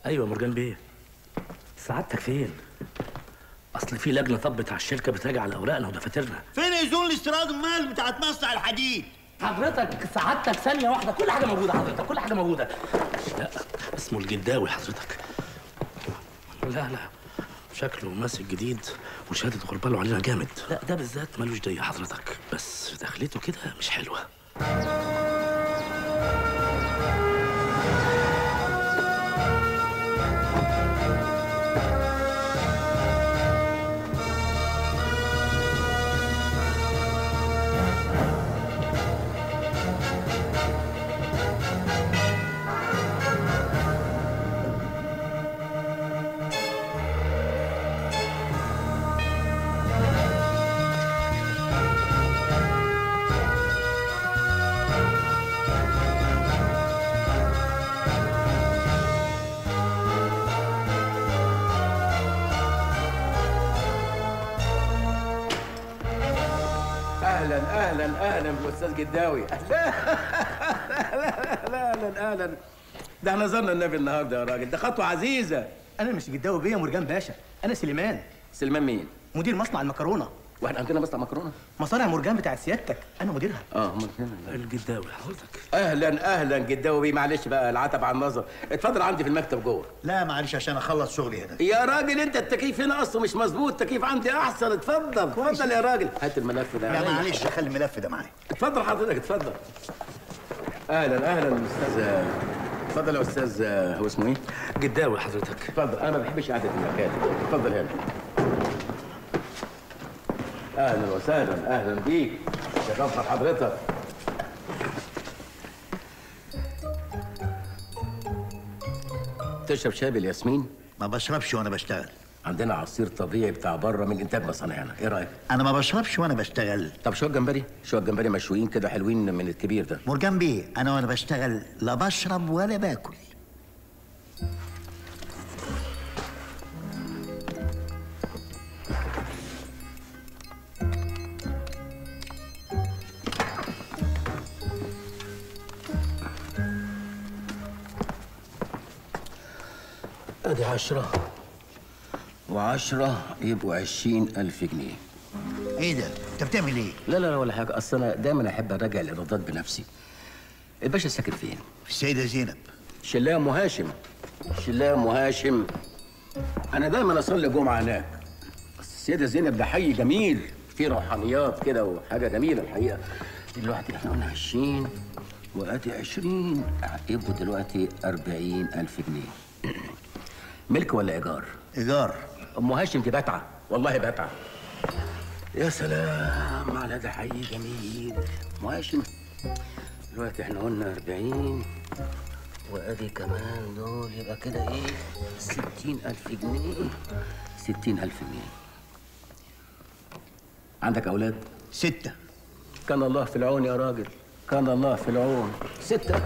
ايوه مرجان بيه سعادتك فين اصل في لجنه طبت على الشركه بتراجع على اوراقنا ودفاترنا فين اذون الاستيراد المال بتاعت مصنع الحديد حضرتك سعادتك ثانيه واحده كل حاجه موجوده حضرتك كل حاجه موجوده لا اسمه الجداوي حضرتك لا لا شكله ماسك جديد وشهاده غرباله علينا جامد لا ده بالذات ملوش ديه حضرتك بس دخلته كده مش حلوه اهلا اهلا اهلا بالاستاذ جداوي لا لا اهلا اهلا ده احنا زرنا النبي النهارده يا راجل ده خطوه عزيزه انا مش جداوي بيه يا مرجان باشا انا سليمان سلمان مين مدير مصنع المكرونه واحنا عندنا مصنع مكرونه مصانع مرجان بتاعت سيادتك انا مديرها اه امال فين الجداوي حضرتك اهلا اهلا جداوي بيه معلش بقى العتب على النظر اتفضل عندي في المكتب جوه لا معلش عشان اخلص شغلي هنا يا راجل انت التكييف هنا اصله مش مظبوط التكييف عندي احسن اتفضل اتفضل يا راجل هات الملف ده لا عليا. معلش خلي الملف ده معايا اتفضل حضرتك اتفضل اهلا اهلا استاذ اتفضل يا استاذ هو اسمه ايه؟ جداوي حضرتك اتفضل انا ما بحبش قعده المكان اتفضل هنا اهلا وسهلا اهلا بيك شرفنا حضرتك تشرب شاي بالياسمين ما بشربش وانا بشتغل عندنا عصير طبيعي بتاع بره من انتاج مصانعنا ايه رايك انا ما بشربش وانا بشتغل طب شويه جمبري شويه جمبري مشويين كده حلوين من الكبير ده مرجان بيه انا وانا بشتغل لا بشرب ولا باكل ادي عشرة وعشرة يبقوا عشرين ألف جنيه ايه ده انت بتعمل ايه لا لا لا ولا حاجة أصل أنا دايما أحب أراجع الإيرادات بنفسي الباشا ساكن فين؟ في السيده زينب شلاية أم هاشم شلاية أم هاشم أنا دايما أصلي جمعة هناك بس السيدة زينب ده حي جميل فيه روحانيات كده وحاجة جميلة الحقيقة دلوقتي احنا قلنا 20 وادي 20 يبقوا دلوقتي 40 ألف جنيه ملك ولا إيجار؟ ايجار ام هاشم دي بتعه والله بتعه يا سلام على ده حي جميل ام هاشم دلوقتي احنا قلنا 40 وادي كمان دول يبقى كده ايه 60000 جنيه 60000 جنيه عندك اولاد ستة كان الله في العون يا راجل كان الله في العون ستة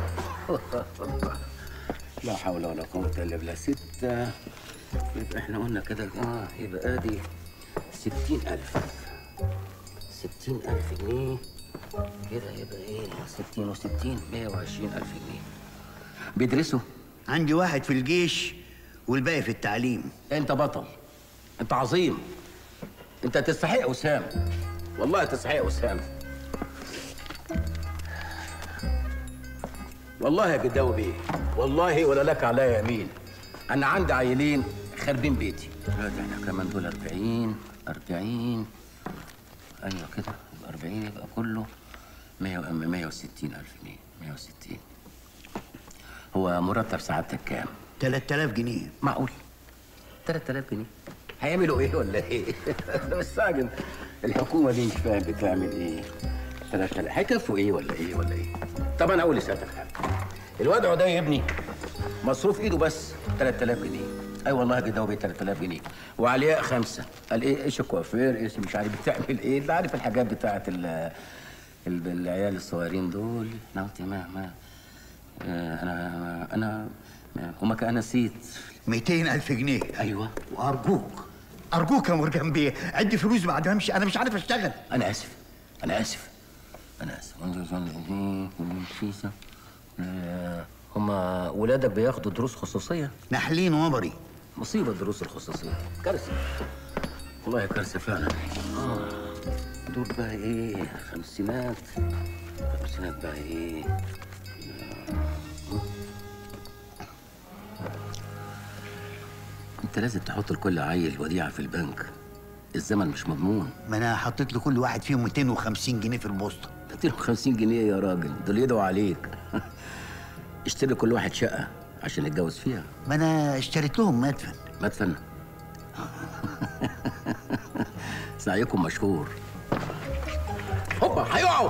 لا حول ولا قوة إلا بالله ستة يبقى احنا قلنا كده اه يبقى ادي ستين ألف ستين ألف جنيه كده يبقى ايه ستين وستين مية وعشرين ألف جنيه بيدرسوا عندي واحد في الجيش والباقي في التعليم انت بطل انت عظيم انت تستحق وسام والله تستحق وسام والله يا جداوي بيه والله ولا لك عليا يمين انا عندي عيلين خاربين بيتي دلوقتي احنا كمان دول 40 40 ايوه كده يبقى 40 يبقى كله 100 و 160 الف جنيه 160 هو مرتب سعادتك كام؟ 3000 جنيه معقول 3000 جنيه هيعملوا ايه ولا ايه؟ انا مستعجل الحكومه دي مش فاهم بتعمل ايه 3000 هيكفوا ايه ولا ايه ولا ايه؟ طب انا اقول لسيادتك حاجه الوضع ده يا ابني مصروف ايده بس 3000 جنيه اي والله كده هو ب 3000 جنيه وعلياء خمسه قال ايه ايش الكوافير ايش مش عارف بتعمل ايه انت عارف الحاجات بتاعت ال ال- العيال الصغيرين دول انا قلت ما ما آه، انا انا هما كان نسيت 200000 جنيه ايوه وارجوك ارجوك يا مرجان بيه عدي فلوس بعد ما امشي انا مش عارف اشتغل انا اسف انا اسف انا اسف فيزا هما ولادك بياخدوا دروس خصوصيه نحلين وبري مصيبه الدروس الخصوصيه كارثه والله كارثه فعلا اه دول بقى ايه خمسينات خمسينات بقى ايه انت لازم تحط لكل عيل وديعه في البنك الزمن مش مضمون ما انا حطيت لكل واحد فيهم 250 جنيه في البوسطه 250 جنيه يا راجل دول يدعوا عليك اشتري كل واحد شقه عشان يتجوز فيها ما انا اشتريت لهم مدفن مدفن سعيكم مشهور هوبا هيقعوا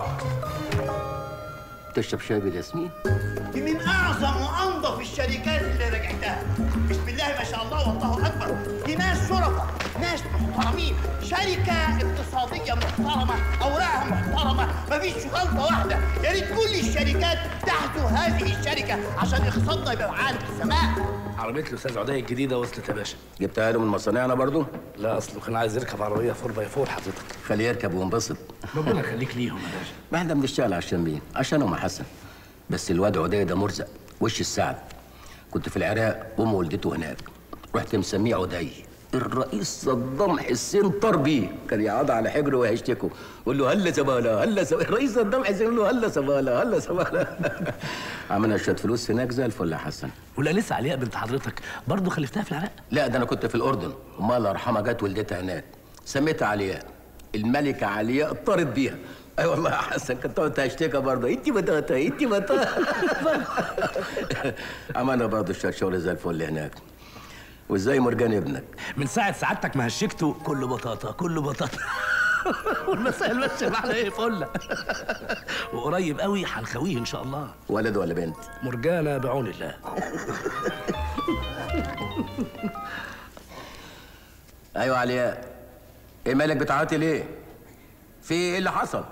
تشرب شاي بالياسمين دي من اعظم وانظف الشركات اللي رجعتها بسم الله ما شاء الله والله اكبر دي ناس شرفاء ناس محترمين شركه اقتصاديه محترمه اوراقها محترمه مفيش غلطه واحده يا ريت كل الشركات تحذو هذه الشركه عشان اقتصادنا يبقى معانا في السماء عربيه الاستاذ عدي الجديده وصلت يا باشا جبتها له من مصانعنا برضو لا اصله كان عايز يركب عربيه 4 باي 4 حضرتك خليه يركب وينبسط ربنا يخليك ليهم يا باشا ما احنا بنشتغل عشان مين؟ عشانهم يا حسن بس الواد عدي ده مرزق وش السعد كنت في العراق وام والدته هناك رحت مسميه عدي الرئيس صدام حسين طار بيه كان يقعد على حجره ويشتكوا يقول له هلا زباله هلا زباله الرئيس صدام حسين يقول له هلا زباله هلا زباله عملنا شويه فلوس هناك زي الفل يا حسن ولا لسه علياء بنت حضرتك برضه خلفتها في العراق لا ده انا كنت في الاردن امها الله يرحمها جت ولدتها هناك سميتها علياء الملكه علياء طارت بيها اي والله يا حسن كنت تقعد تشتكي برضه انت بطاطا انت بطاطا عملنا برضه شويه شغل زي الفل هناك وازاي مرجان ابنك من ساعه سعادتك ما هشكته كله بطاطا كله بطاطا والمسائل ماشيه معانا ايه فله وقريب قوي هنخويه ان شاء الله ولد ولا بنت مرجانه بعون الله ايوه علياء ايه مالك بتعيطي ليه في ايه اللي حصل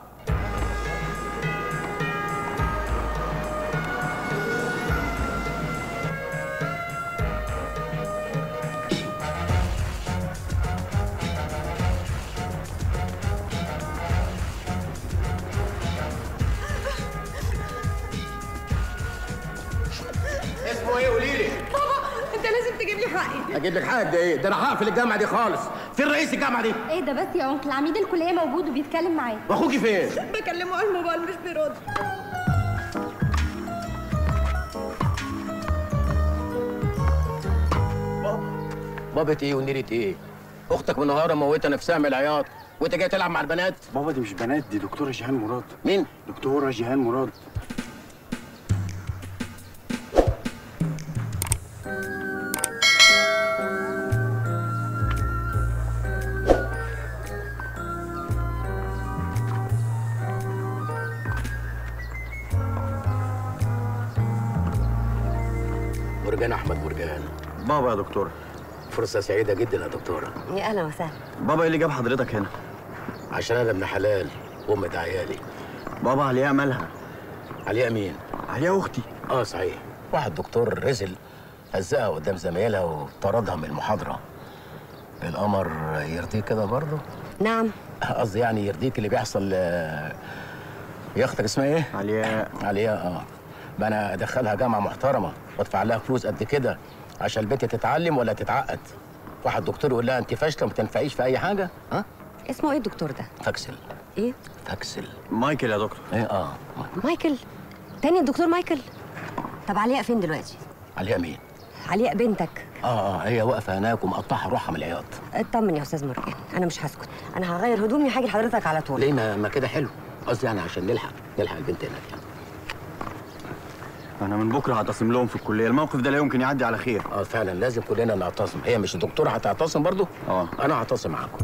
اسمه ايه قولي لي بابا انت لازم تجيب لي حقي اجيب لك حاجه ايه ده انا هقفل الجامعه دي خالص فين رئيس الجامعه دي ايه ده بس يا انكل عميد الكليه موجود وبيتكلم معايا واخوكي فين بكلمه على الموبايل مش بيرد بابا ايه ونيرة ايه اختك منهاره موته نفسها من العياط وانت جاي تلعب مع البنات بابا دي مش بنات دي دكتورة جيهان مراد مين دكتورة جيهان مراد مرجان احمد مرجان بابا يا دكتورة فرصه سعيده جدا يا دكتوره يا اهلا وسهلا بابا ايه اللي جاب حضرتك هنا عشان انا ابن حلال وامة عيالي بابا علياء مالها علياء مين علياء اختي اه صحيح واحد دكتور رزل هزقها قدام زمايلها وطردها من المحاضره القمر يرضيك كده برضه نعم قصدي يعني يرضيك اللي بيحصل آه، يا اختك اسمها ايه علياء علياء اه بقى انا ادخلها جامعه محترمه وادفع لها فلوس قد كده عشان البنت تتعلم ولا تتعقد واحد دكتور يقول لها انت فاشله وما تنفعيش في اي حاجه ها اسمه ايه الدكتور ده فاكسل ايه فاكسل مايكل يا دكتور ايه اه مايكل تاني الدكتور مايكل طب علياء فين دلوقتي علياء مين علياء بنتك اه اه هي واقفه هناك ومقطعه روحها من العياط اطمن يا استاذ مرجان انا مش هسكت انا هغير هدومي وهاجي لحضرتك على طول ليه ما, ما كده حلو قصدي يعني عشان نلحق نلحق البنت هناك يعني. انا من بكره هعتصم لهم في الكليه الموقف ده لا يمكن يعدي على خير اه فعلا لازم كلنا نعتصم هي مش الدكتوره هتعتصم برضو اه. انا هعتصم معاكم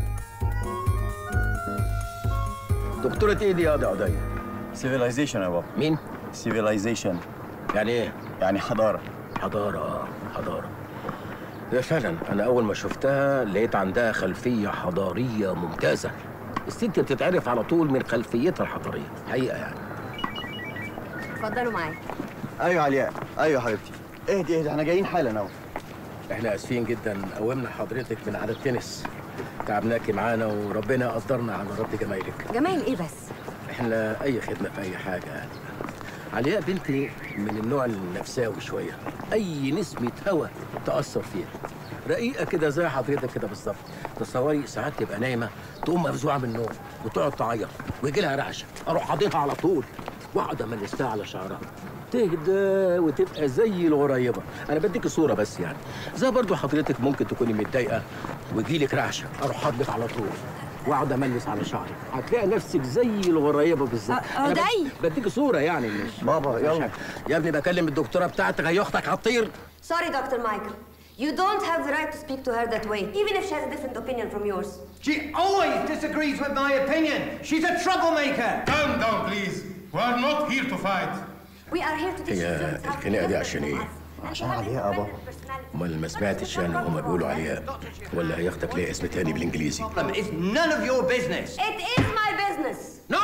دكتوره ايه دي يا قاضي عدي سيفيلايزيشن يا بابا مين سيفيلايزيشن يعني ايه يعني حضاره حضارة اه حضارة هي فعلا أنا أول ما شفتها لقيت عندها خلفية حضارية ممتازة الست بتتعرف على طول من خلفيتها الحضارية حقيقة يعني اتفضلوا معايا ايوه علياء ايوه حبيبتي اهدي اهدي احنا جايين حالا اهو احنا اسفين جدا قومنا حضرتك من على التنس تعبناكي معانا وربنا قدرنا على رد جمايلك جمايل ايه بس احنا اي خدمه في اي حاجه يعني علياء بنتي من النوع النفساوي شويه اي نسمه هوا تاثر فيها رقيقه كده زي حضرتك كده بالظبط تصوري ساعات تبقى نايمه تقوم مفزوعه من النوم وتقعد تعيط ويجي لها رعشه اروح حاضنها على طول واقعد املسها على شعرها تهدى وتبقى زي الغريبه انا بديك صوره بس يعني زي برضو حضرتك ممكن تكوني متضايقه ويجيلك رعشه اروح حاضنك على طول واقعد املس على شعرك هتلاقي نفسك زي الغريبه بالظبط أ- أنا بد- أودي. بديك صوره يعني مش بابا، مش يلا. حاجة. يا ابني بكلم الدكتوره بتاعتك هي اختك هتطير Sorry, Dr. Michael. You don't have the right to speak to her that way, even if she has a different opinion from yours. She always disagrees with my opinion. She's a troublemaker. Calm down, please. We are not here to fight. We are here to teach هي students how to الخناقة دي be عشان different إيه؟ from us. عشان And to have علياء يابا. independent personality. امال ما سمعتش يعني هما بيقولوا عليها ولا هي اختك ليها اسم تاني بالانجليزي Problem is none of your business. It is my business. No!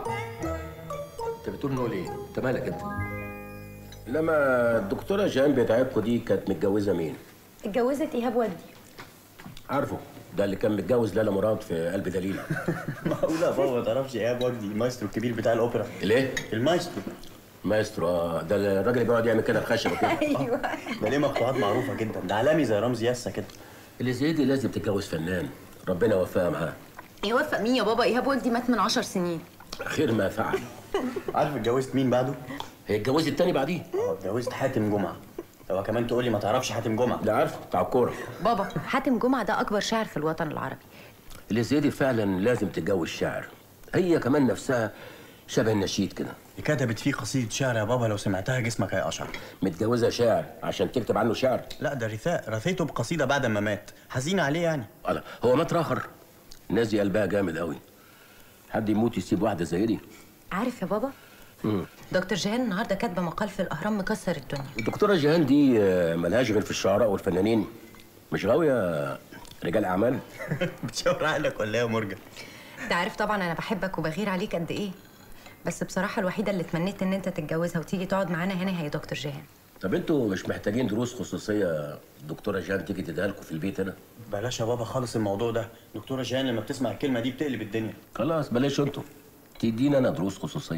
انت بتقول نقول ايه؟ انت مالك انت؟ لما الدكتوره جان بتاعتكوا دي كانت متجوزه مين؟ اتجوزت ايهاب ودي عارفه ده اللي كان متجوز لالا مراد في قلب دليل معقولة يا بابا ما تعرفش ايهاب وجدي المايسترو الكبير بتاع الاوبرا ليه؟ المايسترو مايسترو اه ده الراجل اللي بيقعد يعمل كده بخشبه كده ايوه ده ليه مقطوعات معروفة جدا ده عالمي زي رمزي ياسا كده اللي زي دي لازم تتجوز فنان ربنا يوفقها معاه يوفق مين يا بابا ايهاب وجدي مات من عشر سنين خير ما فعل عارف اتجوزت مين بعده؟ هي اتجوزت التاني بعديه اه اتجوزت حاتم جمعة لو كمان تقول لي ما تعرفش حاتم جمعة ده عارف بتاع الكوره بابا حاتم جمعة ده أكبر شاعر في الوطن العربي اللي زي دي فعلا لازم تتجوز شاعر هي كمان نفسها شبه النشيد كده دي كتبت فيه قصيدة شعر يا بابا لو سمعتها جسمك هيقشعر متجوزه شاعر عشان تكتب عنه شعر لا ده رثاء رثيته بقصيدة بعد ما مات حزينة عليه يعني الله هو مات راخر الناس دي قلبها جامد قوي حد يموت يسيب واحده زي دي عارف يا بابا مم. دكتور جيهان النهارده كاتبه مقال في الاهرام مكسر الدنيا الدكتوره جيهان دي آه، ملهاش غير في الشعراء والفنانين مش غاويه رجال اعمال بتشاور عقلك ولا ايه يا مرجان؟ انت عارف طبعا انا بحبك وبغير عليك قد ايه بس بصراحه الوحيده اللي اتمنيت ان انت تتجوزها وتيجي تقعد معانا هنا هي دكتور جيهان طب انتوا مش محتاجين دروس خصوصيه الدكتوره جيهان تيجي تديها لكم في البيت هنا بلاش يا بابا خالص الموضوع ده دكتورة جيهان لما بتسمع الكلمة دي بتقلب الدنيا خلاص بلاش انتوا تدينا انا دروس خصوصيه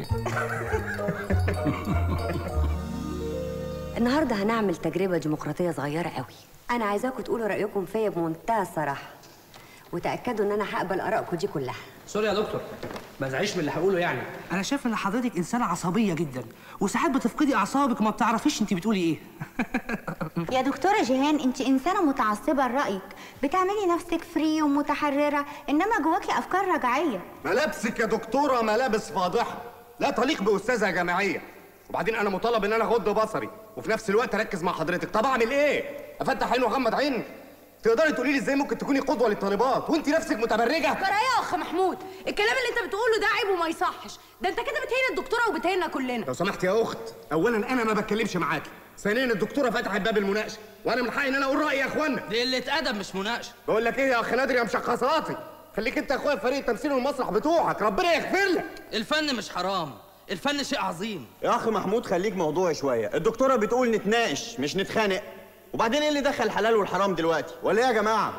النهارده هنعمل تجربة ديمقراطية صغيرة قوي أنا عايزاكم تقولوا رأيكم فيا بمنتهى الصراحة وتأكدوا إن أنا هقبل آرائكم دي كلها سوري يا دكتور ما تزعليش من اللي هقوله يعني انا شايف ان حضرتك انسانه عصبيه جدا وساعات بتفقدي اعصابك وما بتعرفيش انت بتقولي ايه يا دكتورة جيهان انت انسانة متعصبة لرأيك بتعملي نفسك فري ومتحررة انما جواكي افكار رجعية ملابسك يا دكتورة ملابس فاضحة لا تليق بأستاذة جامعية وبعدين أنا مطالب إن أنا أغض بصري وفي نفس الوقت أركز مع حضرتك طب أعمل إيه؟ أفتح عين وأغمض عين؟ تقدري تقولي لي إزاي ممكن تكوني قدوة للطالبات وأنت نفسك متبرجة؟ جرى يا اخ محمود الكلام اللي انت بتقوله ده عيب وما يصحش ده انت كده بتهين الدكتوره وبتهيننا كلنا لو سمحت يا أخت أولا أنا ما بتكلمش معاكي ثانيا الدكتورة فتحت باب المناقشة وأنا من حقي إن أنا أقول رأيي يا إخوانا دي قله ادب مش مناقشه بقول لك إيه يا أخ نادر يا مشخصاتي خليك أنت يا أخويا في فريق التمثيل والمسرح بتوعك ربنا يغفر لك الفن مش حرام الفن شيء عظيم يا اخ محمود خليك موضوعي شويه الدكتوره بتقول نتناقش مش نتخانق وبعدين ايه اللي دخل الحلال والحرام دلوقتي ولا ايه يا جماعه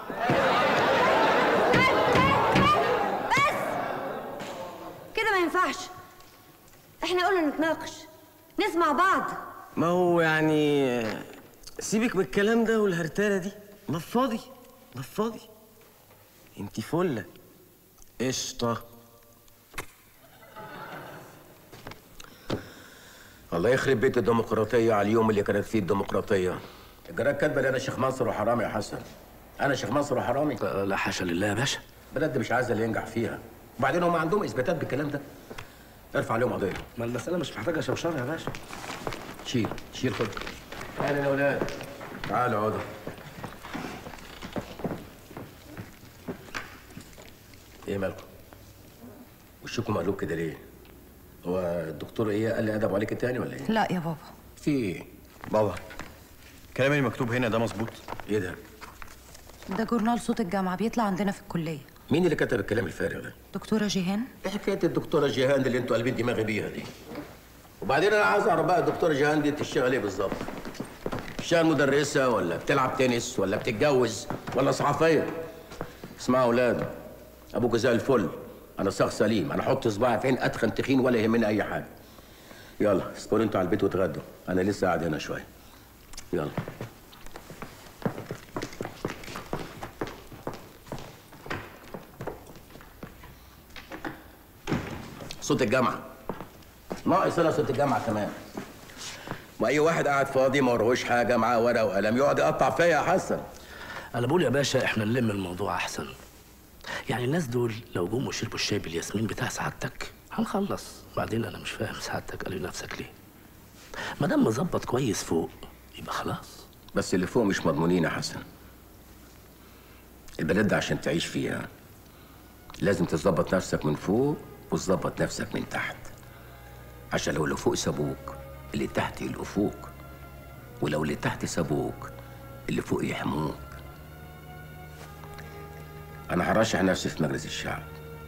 كده ما ينفعش إحنا قلنا نتناقش نسمع بعض ما هو يعني سيبك من الكلام ده والهرتالة دي ما فاضي ما فاضي انت فلة قشطة الله يخرب بيت الديمقراطيه على اليوم اللي كانت فيه الديمقراطيه الجرايد كاتبه لي انا شيخ منصور وحرامي يا حسن انا شيخ منصور وحرامي لا حاشا لله يا باشا بلد مش عايزه اللي ينجح فيها وبعدين هم عندهم اثباتات بالكلام ده ارفع عليهم قضيه ما المساله مش محتاجه شوشره يا باشا شيل شيل خد اهلا يا اولاد تعالوا اقعدوا ايه مالكم وشكم مقلوب كده ليه هو الدكتور ايه قال لي ادب عليك تاني ولا ايه لا يا بابا في ايه بابا الكلام اللي مكتوب هنا ده مظبوط ايه ده ده جورنال صوت الجامعه بيطلع عندنا في الكليه مين اللي كتب الكلام الفارغ ده دكتوره جيهان ايه حكايه الدكتوره جيهان اللي انتوا قلبين دماغي بيها دي وبعدين انا عايز اعرف بقى الدكتوره جيهان دي بتشتغل ايه بالظبط بتشتغل مدرسه ولا بتلعب تنس ولا بتتجوز ولا صحفيه اسمعوا يا اولاد ابوك زي الفل انا شخص سليم انا احط صباعي فين اتخن تخين ولا يهمني اي حاجه يلا اسبقوا انتوا على البيت واتغدوا انا لسه قاعد هنا شويه يلا صوت الجامعه ناقص انا صوت الجامعه كمان واي واحد قاعد فاضي ما وراهوش حاجه معاه ورقه وقلم يقعد يقطع فيا يا حسن انا بقول يا باشا احنا نلم الموضوع احسن يعني الناس دول لو جم وشربوا الشاي بالياسمين بتاع سعادتك هنخلص بعدين انا مش فاهم سعادتك قال نفسك ليه ما دام مظبط كويس فوق يبقى خلاص بس اللي فوق مش مضمونين يا حسن البلد ده عشان تعيش فيها لازم تظبط نفسك من فوق وتظبط نفسك من تحت عشان لو اللي فوق سابوك اللي تحت يلقفوك ولو اللي تحت سابوك اللي فوق يحموك انا هرشح نفسي في مجلس الشعب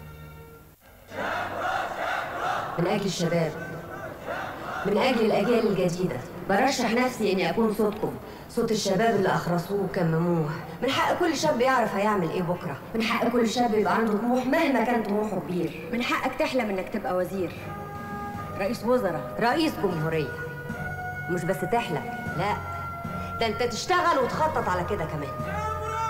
من أجل الشباب من أجل الأجيال الجديدة برشح نفسي إني أكون صوتكم صوت الشباب اللي أخرسوه وكمموه من حق كل شاب يعرف هيعمل إيه بكرة من حق كل شاب يبقى عنده طموح مهما كان طموحه كبير من حقك تحلم إنك تبقى وزير رئيس وزراء رئيس جمهورية مش بس تحلم لا ده انت تشتغل وتخطط على كده كمان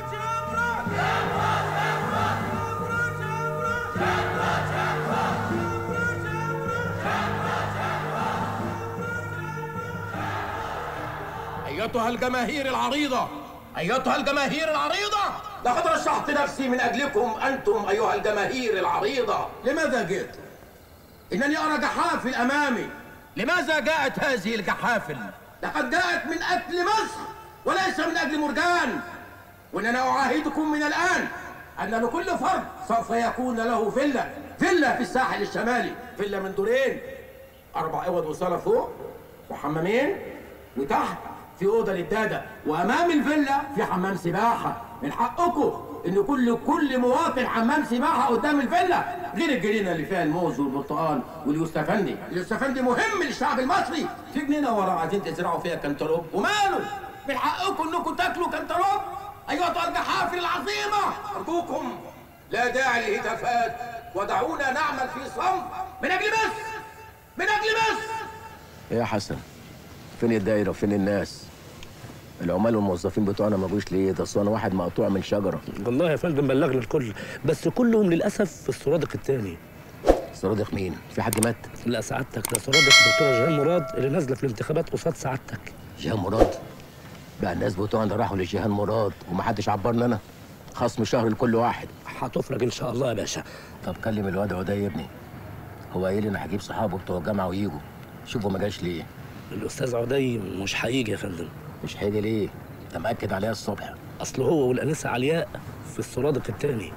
أيتها الجماهير العريضة أيتها الجماهير العريضة لقد رشحت نفسي من أجلكم أنتم أيها الجماهير العريضة لماذا جئت؟ إنني أرى جحافل أمامي لماذا جاءت هذه الجحافل؟ لقد جاءت من أجل مصر وليس من أجل مرجان وإننا أعاهدكم من الآن أن لكل فرد سوف يكون له فيلا فيلا في الساحل الشمالي فيلا من دورين أربع أوض وصالة فوق وحمامين وتحت في أوضة للدادة وأمام الفيلا في حمام سباحة من حقكم إن كل كل مواطن حمام سباحة قدام الفيلا غير الجنينة اللي فيها الموز والبرتقال واليوستفندي اليوستفندي مهم للشعب المصري في جنينة ورا عايزين تزرعوا فيها كنتالوب وماله من حقكم إنكم تاكلوا كنتالوب أيها الجحافل العظيمة أرجوكم لا داعي للهتافات ودعونا نعمل في صمت من أجل مصر من أجل مصر يا حسن فين الدايرة وفين الناس؟ العمال والموظفين بتوعنا ما جوش ليه؟ ده أصل أنا واحد مقطوع من شجرة والله يا فندم بلغنا الكل بس كلهم للاسف في السرادق الثاني سرادق مين؟ في حد مات؟ لا سعادتك ده سرادق الدكتوره جيهان مراد اللي نازله في الانتخابات قصاد سعادتك جيهان مراد بقى الناس بتوعنا راحوا لجيهان مراد ومحدش عبرنا أنا خصم شهر لكل واحد هتفرج ان شاء الله يا باشا طب كلم الواد عدي يا ابني هو قايل انا هجيب صحابه بتوع الجامعه ويجوا شوفوا ما جاش ليه الاستاذ عدي مش هيجي يا فندم مش هيجي ليه انت مأكد عليها الصبح اصل هو والانسه علياء في السرادق الثاني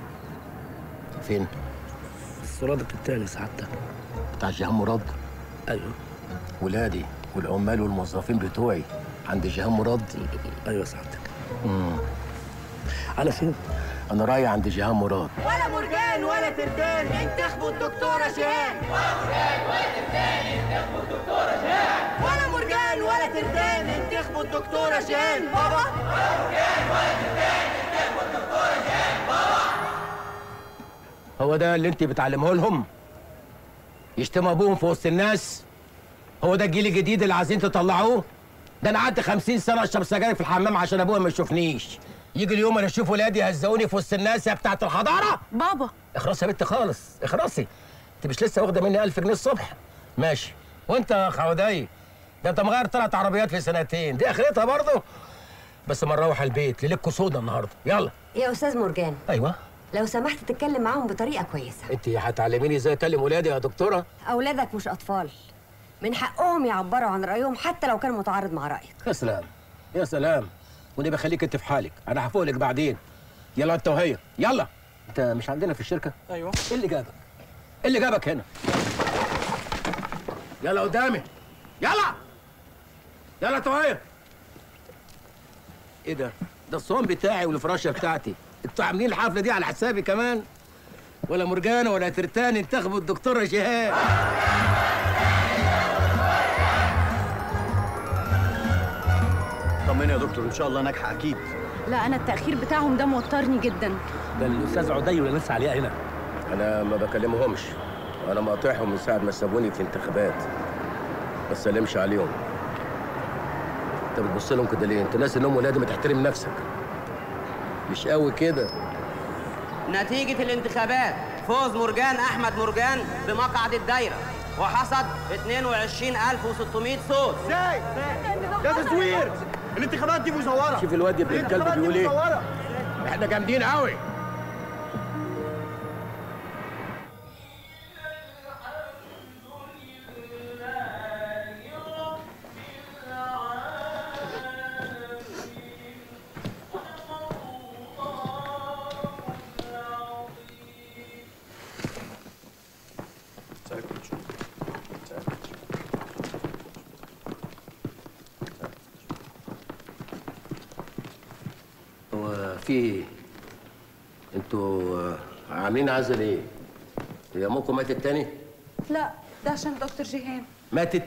فين في السرادق الثاني سعادتك بتاع جيهان مراد ايوه ولادي والعمال والموظفين بتوعي عند جيهان مراد ايوه سعادتك امم على فين انا رايح عند جيهان مراد ولا مرجان ولا تردان انتخبوا الدكتورة جيهان ولا مرجان ولا تردان انتخبوا الدكتورة جيهان بابا هو ده اللي انت بتعلمه لهم يشتموا ابوهم في وسط الناس هو ده الجيل الجديد اللي عايزين تطلعوه ده انا قعدت 50 سنه اشرب سجاير في الحمام عشان ابويا ما يشوفنيش يجي اليوم انا اشوف ولادي يهزقوني في وسط الناس يا بتاعت الحضاره بابا اخرسي يا بنت خالص اخرسي انت مش لسه واخده مني 1000 جنيه الصبح ماشي وانت يا خودي ده انت مغير ثلاث عربيات في سنتين دي اخرتها برضه بس ما نروح البيت ليلتكوا سودا النهارده يلا يا أستاذ مرجان ايوه لو سمحت تتكلم معاهم بطريقة كويسة انت هتعلميني ازاي اكلم ولادي يا دكتوره أولادك مش أطفال من حقهم يعبروا عن رأيهم حتى لو كان متعارض مع رأيك يا سلام يا سلام ودي بخليك انت في حالك انا هفوق لك بعدين يلا انت وهي يلا انت مش عندنا في الشركه ايوه ايه اللي جابك ايه اللي جابك هنا يلا قدامي يلا يلا انت وهي ايه ده ده الصوم بتاعي والفراشه بتاعتي انتوا عاملين الحفله دي على حسابي كمان ولا مرجانه ولا ترتان انتخبوا الدكتوره جهاد طمني يا دكتور ان شاء الله ناجحه اكيد لا انا التاخير بتاعهم ده موترني جدا ده الاستاذ عدي والانسه علياء هنا انا ما بكلمهمش انا مقاطعهم من ساعه ما سابوني في انتخابات ما تسلمش عليهم انت بتبص لهم كده ليه انت ناس انهم ولادي ما تحترم نفسك مش قوي كده نتيجة الانتخابات فوز مرجان أحمد مرجان بمقعد الدايرة وحصد 22600 صوت ازاي؟ ده تزوير الانتخابات دي مزوره شوف الواد ابن الكلب الانتخابات دي بيقول ايه مزورة. احنا جامدين قوي هو في ايه؟ انتوا آه، عاملين عزل ايه؟ هي امكم ماتت تاني؟ لا ده عشان دكتور جيهان ماتت؟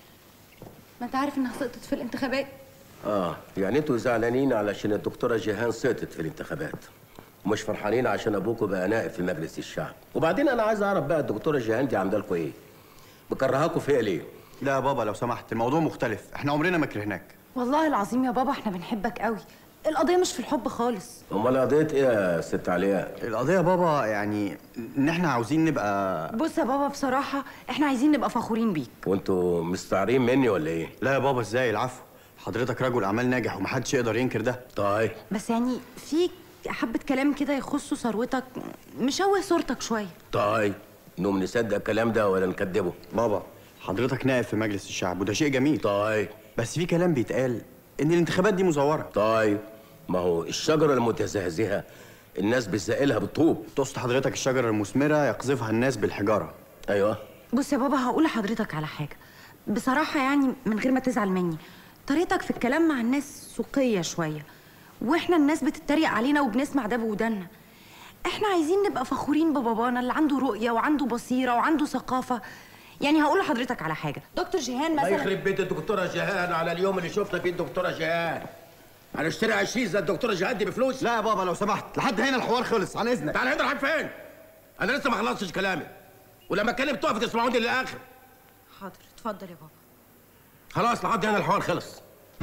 ما انت عارف انها سقطت في الانتخابات اه يعني انتوا زعلانين علشان الدكتوره جيهان سقطت في الانتخابات ومش فرحانين عشان ابوكوا بقى نائب في مجلس الشعب وبعدين انا عايز اعرف بقى الدكتوره جيهان دي عامله لكم ايه؟ مكرهاكوا فيها ليه؟ لا يا بابا لو سمحت الموضوع مختلف احنا عمرنا ما كرهناك والله العظيم يا بابا احنا بنحبك قوي القضيه مش في الحب خالص امال قضيه ايه يا ست علياء؟ القضيه يا بابا يعني ان احنا عاوزين نبقى بص يا بابا بصراحه احنا عايزين نبقى فخورين بيك وانتوا مستعارين مني ولا ايه؟ لا يا بابا ازاي العفو حضرتك رجل اعمال ناجح ومحدش يقدر ينكر ده طيب بس يعني في حبه كلام كده يخصوا ثروتك مشوه صورتك شويه طيب نقوم نصدق الكلام ده ولا نكدبه؟ بابا حضرتك نائب في مجلس الشعب وده شيء جميل طيب بس في كلام بيتقال ان الانتخابات دي مزوره طيب ما هو الشجره المتزهزهه الناس بتزقلها بالطوب تقصد حضرتك الشجره المثمره يقذفها الناس بالحجاره ايوه بص يا بابا هقول لحضرتك على حاجه بصراحه يعني من غير ما تزعل مني طريقتك في الكلام مع الناس سوقيه شويه واحنا الناس بتتريق علينا وبنسمع ده بودنا احنا عايزين نبقى فخورين ببابانا اللي عنده رؤيه وعنده بصيره وعنده ثقافه يعني هقول لحضرتك على حاجه دكتور جيهان الله مثلا يخرب بيت الدكتوره جيهان على اليوم اللي شفنا فيه الدكتوره جيهان هنشتري عشيش زي الدكتوره جيهان دي بفلوس لا يا بابا لو سمحت لحد هنا الحوار خلص عن اذنك تعالى هنا رايح فين انا لسه ما خلصتش كلامي ولما اتكلم تقف تسمعوني للاخر حاضر اتفضل يا بابا خلاص لحد هنا الحوار خلص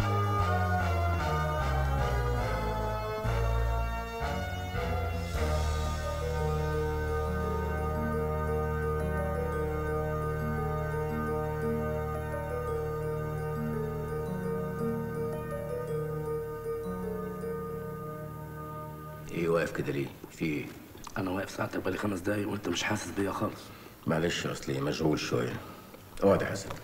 ايه واقف كده ليه؟ في ايه؟ انا واقف ساعتك بقالي خمس دقايق وانت مش حاسس بيا خالص معلش اصلي مشغول شويه اقعد يا حسن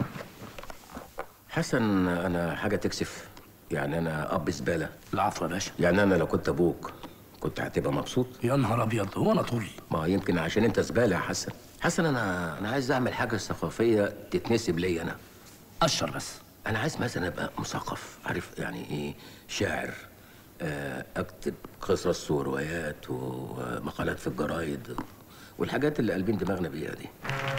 حسن انا حاجه تكسف يعني انا اب زباله العفو يا باشا يعني انا لو كنت ابوك كنت هتبقى مبسوط يا نهار ابيض هو انا طول ما يمكن عشان انت زباله يا حسن حسن انا انا عايز اعمل حاجه ثقافيه تتنسب ليا انا اشر بس انا عايز مثلا ابقى مثقف عارف يعني ايه شاعر آه، اكتب قصص وروايات ومقالات في الجرايد والحاجات اللي قلبين دماغنا بيها دي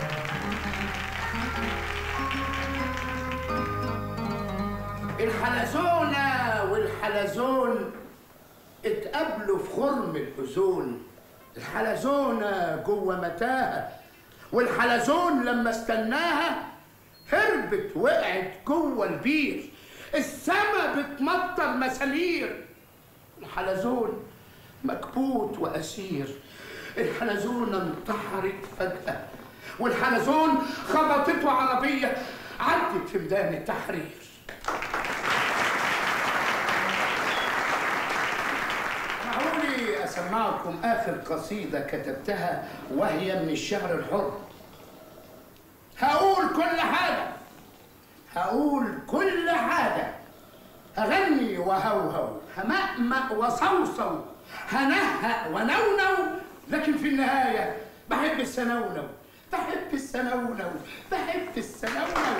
الحلزونة والحلزون اتقابلوا في خرم الحزون الحلزونة جوه متاهة والحلزون لما استناها هربت وقعت جوه البير السما بتمطر مسامير الحلزون مكبوت وأسير الحلزونة انتحرت فجأة والحلزون خبطته عربية عدت في ميدان التحرير معقولي أسمعكم آخر قصيدة كتبتها وهي من الشعر الحر هقول كل حاجة هقول كل حاجة هغني وهوهو همأمأ وصوصو هنهأ ونونو لكن في النهاية بحب السنونو بحب السنونو بحب السنونو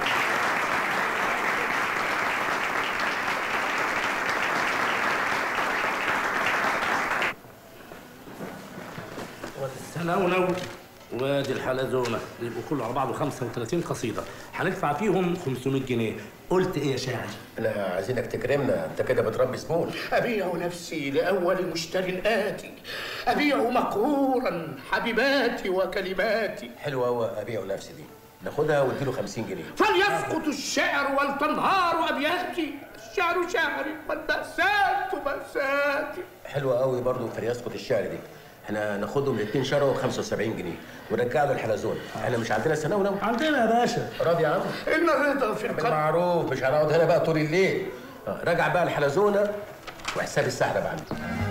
والسنونو وادي الحلزونه يبقوا كله على بعضه 35 قصيده هندفع فيهم 500 جنيه قلت ايه يا شاعر؟ لا عايزينك تكرمنا انت كده بتربي زبون أبيع نفسي لأول مشتر آتي أبيع مقهورا حبيباتي وكلماتي حلوه قوي ابيع نفسي دي ناخدها واديله 50 جنيه فليسقط الشعر ولتنهار ابياتي الشعر شعري والمأساة مأساتي حلوه قوي برضه فليسقط الشعر دي احنا ناخدهم الاثنين شروا 75 جنيه ونرجع له الحلزون احنا مش عندنا سنه عندنا يا باشا راضي يا عم ان الرضا في القلب معروف مش هنقعد هنا بقى طول الليل آه، راجع بقى الحلزونه وحساب السحر بعد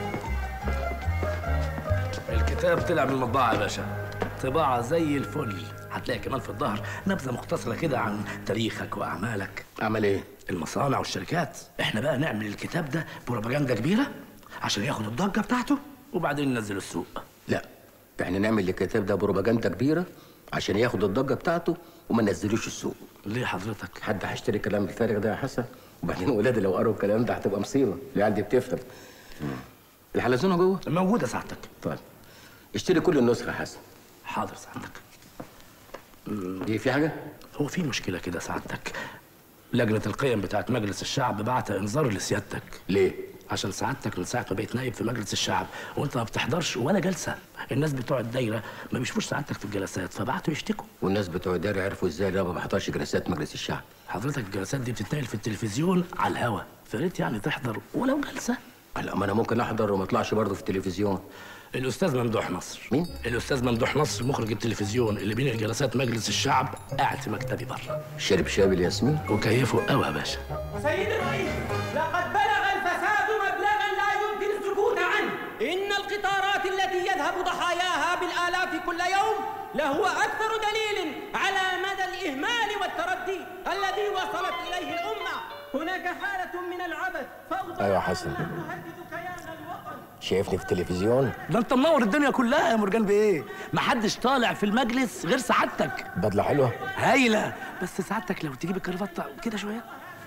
الكتاب طلع من المطبعة يا باشا طباعة زي الفل هتلاقي كمان في الظهر نبذة مختصرة كده عن تاريخك وأعمالك أعمال إيه؟ المصانع والشركات احنا بقى نعمل الكتاب ده بروباجندا كبيرة عشان ياخد الضجة بتاعته وبعدين ننزل السوق لا احنا نعمل الكتاب ده بروباجندا كبيره عشان ياخد الضجه بتاعته وما ننزلوش السوق ليه حضرتك حد هيشتري الكلام الفارغ ده يا حسن وبعدين ولادي لو قروا الكلام ده هتبقى مصيبه العيال دي بتفهم الحلزونه جوه موجوده سعادتك طيب اشتري كل النسخه يا حسن حاضر سعادتك دي في حاجه هو في مشكلة كده سعادتك لجنة القيم بتاعت مجلس الشعب بعت انذار لسيادتك ليه؟ عشان سعادتك من ساعة ما بقيت نائب في مجلس الشعب وانت ما بتحضرش ولا جلسة الناس بتوع الدايرة ما بيشوفوش سعادتك في الجلسات فبعتوا يشتكوا والناس بتوع الدار عرفوا ازاي لا ما بحضرش جلسات مجلس الشعب حضرتك الجلسات دي بتتنقل في التلفزيون على الهوا فريت يعني تحضر ولو جلسة لا ما انا ممكن احضر وما اطلعش برضه في التلفزيون الاستاذ ممدوح نصر مين الاستاذ ممدوح نصر مخرج التلفزيون اللي بين جلسات مجلس الشعب قاعد في مكتبي بره شرب شاي الياسمين وكيفه قوي يا باشا سيدي الرئيس لقد بلغ الفساد مبلغا لا يمكن السكوت عنه إن القطارات التي يذهب ضحاياها بالآلاف كل يوم لهو أكثر دليل على مدى الإهمال والتردي الذي وصلت إليه الأمة هناك حالة من العبث فوضى ايوه يا حسن تهدد كيان الوطن شايفني في التلفزيون ده انت منور الدنيا كلها يا مرجان بايه محدش طالع في المجلس غير سعادتك بدله حلوه هايله بس سعادتك لو تجيب الكرافته كده شويه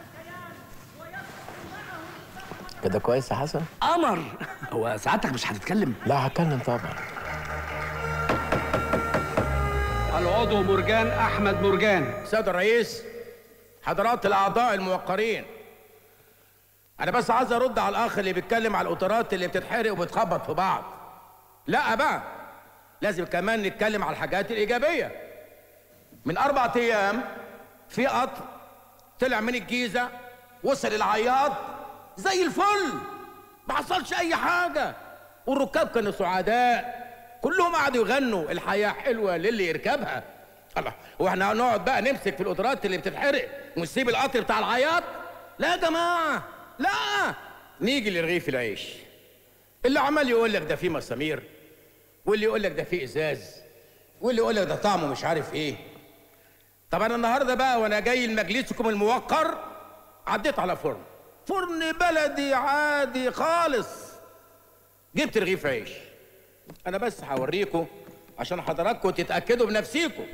كده كويس يا حسن قمر هو سعادتك مش هتتكلم لا هتكلم طبعا العضو مرجان احمد مرجان سيد الرئيس حضرات الاعضاء الموقرين انا بس عايز ارد على الاخ اللي بيتكلم على القطارات اللي بتتحرق وبتخبط في بعض لا بقى لازم كمان نتكلم على الحاجات الايجابيه من اربع ايام في قطر طلع من الجيزه وصل العياط زي الفل ما حصلش اي حاجه والركاب كانوا سعداء كلهم قعدوا يغنوا الحياه حلوه للي يركبها الله واحنا هنقعد بقى نمسك في القطارات اللي بتتحرق ونسيب القطر بتاع العياط لا يا جماعه لا نيجي لرغيف العيش اللي عمال يقول لك ده فيه مسامير واللي يقول لك ده فيه ازاز واللي يقول لك ده طعمه مش عارف ايه طب انا النهارده بقى وانا جاي لمجلسكم الموقر عديت على فرن فرن بلدي عادي خالص جبت رغيف عيش انا بس هوريكم عشان حضراتكم تتاكدوا بنفسيكم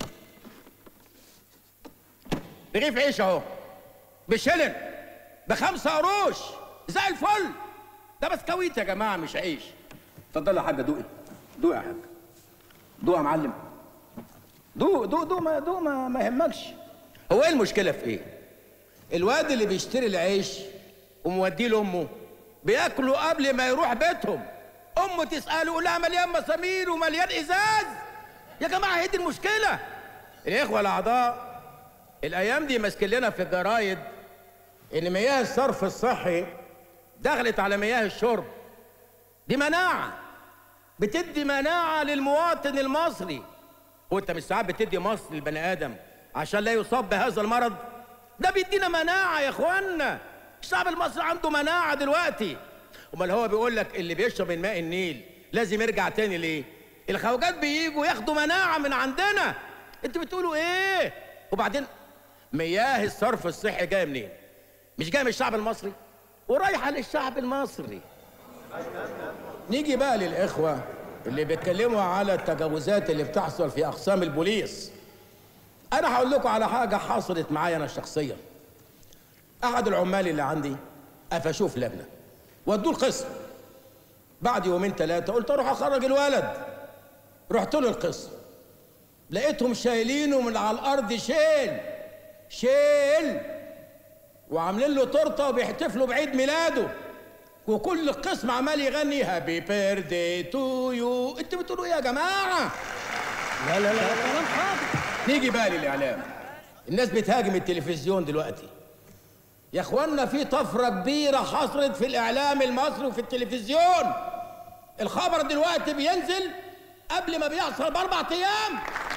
رغيف عيش اهو بشلن بخمسة قروش زي الفل ده بسكويت يا جماعه مش عيش اتفضل يا حاجه دوقي دوقي يا حاج دوق يا معلم دوق دوق دوق ما دوق ما, ما يهمكش هو ايه المشكله في ايه الواد اللي بيشتري العيش وموديه لامه بياكلوا قبل ما يروح بيتهم امه تساله يقول لها مليان مسامير ومليان ازاز يا جماعه هي دي المشكله الاخوه الاعضاء الايام دي ماسكين لنا في الجرايد ان مياه الصرف الصحي دخلت على مياه الشرب دي مناعه بتدي مناعه للمواطن المصري هو انت مش ساعات بتدي مصر للبني ادم عشان لا يصاب بهذا المرض ده بيدينا مناعه يا اخوانا الشعب المصري عنده مناعه دلوقتي امال هو بيقول لك اللي بيشرب من ماء النيل لازم يرجع تاني ليه الخواجات بييجوا ياخدوا مناعه من عندنا انتوا بتقولوا ايه وبعدين مياه الصرف الصحي جايه منين مش جايه من الشعب المصري ورايحه للشعب المصري نيجي بقى للاخوه اللي بيتكلموا على التجاوزات اللي بتحصل في اقسام البوليس انا هقول لكم على حاجه حصلت معايا انا شخصيا احد العمال اللي عندي قفشوه في لجنه ودوه القسم بعد يومين ثلاثه قلت اروح اخرج الولد رحت له القسم لقيتهم شايلينه من على الارض شيل شيل وعاملين له تورته وبيحتفلوا بعيد ميلاده وكل القسم عمال يغني هابي بيرثدي تو يو انتوا بتقولوا ايه يا جماعه لا لا لا كلام فاضي نيجي بقى للاعلام الناس بتهاجم التلفزيون دلوقتي يا اخوانا في طفره كبيره حصلت في الاعلام المصري وفي التلفزيون الخبر دلوقتي بينزل قبل ما بيحصل باربع ايام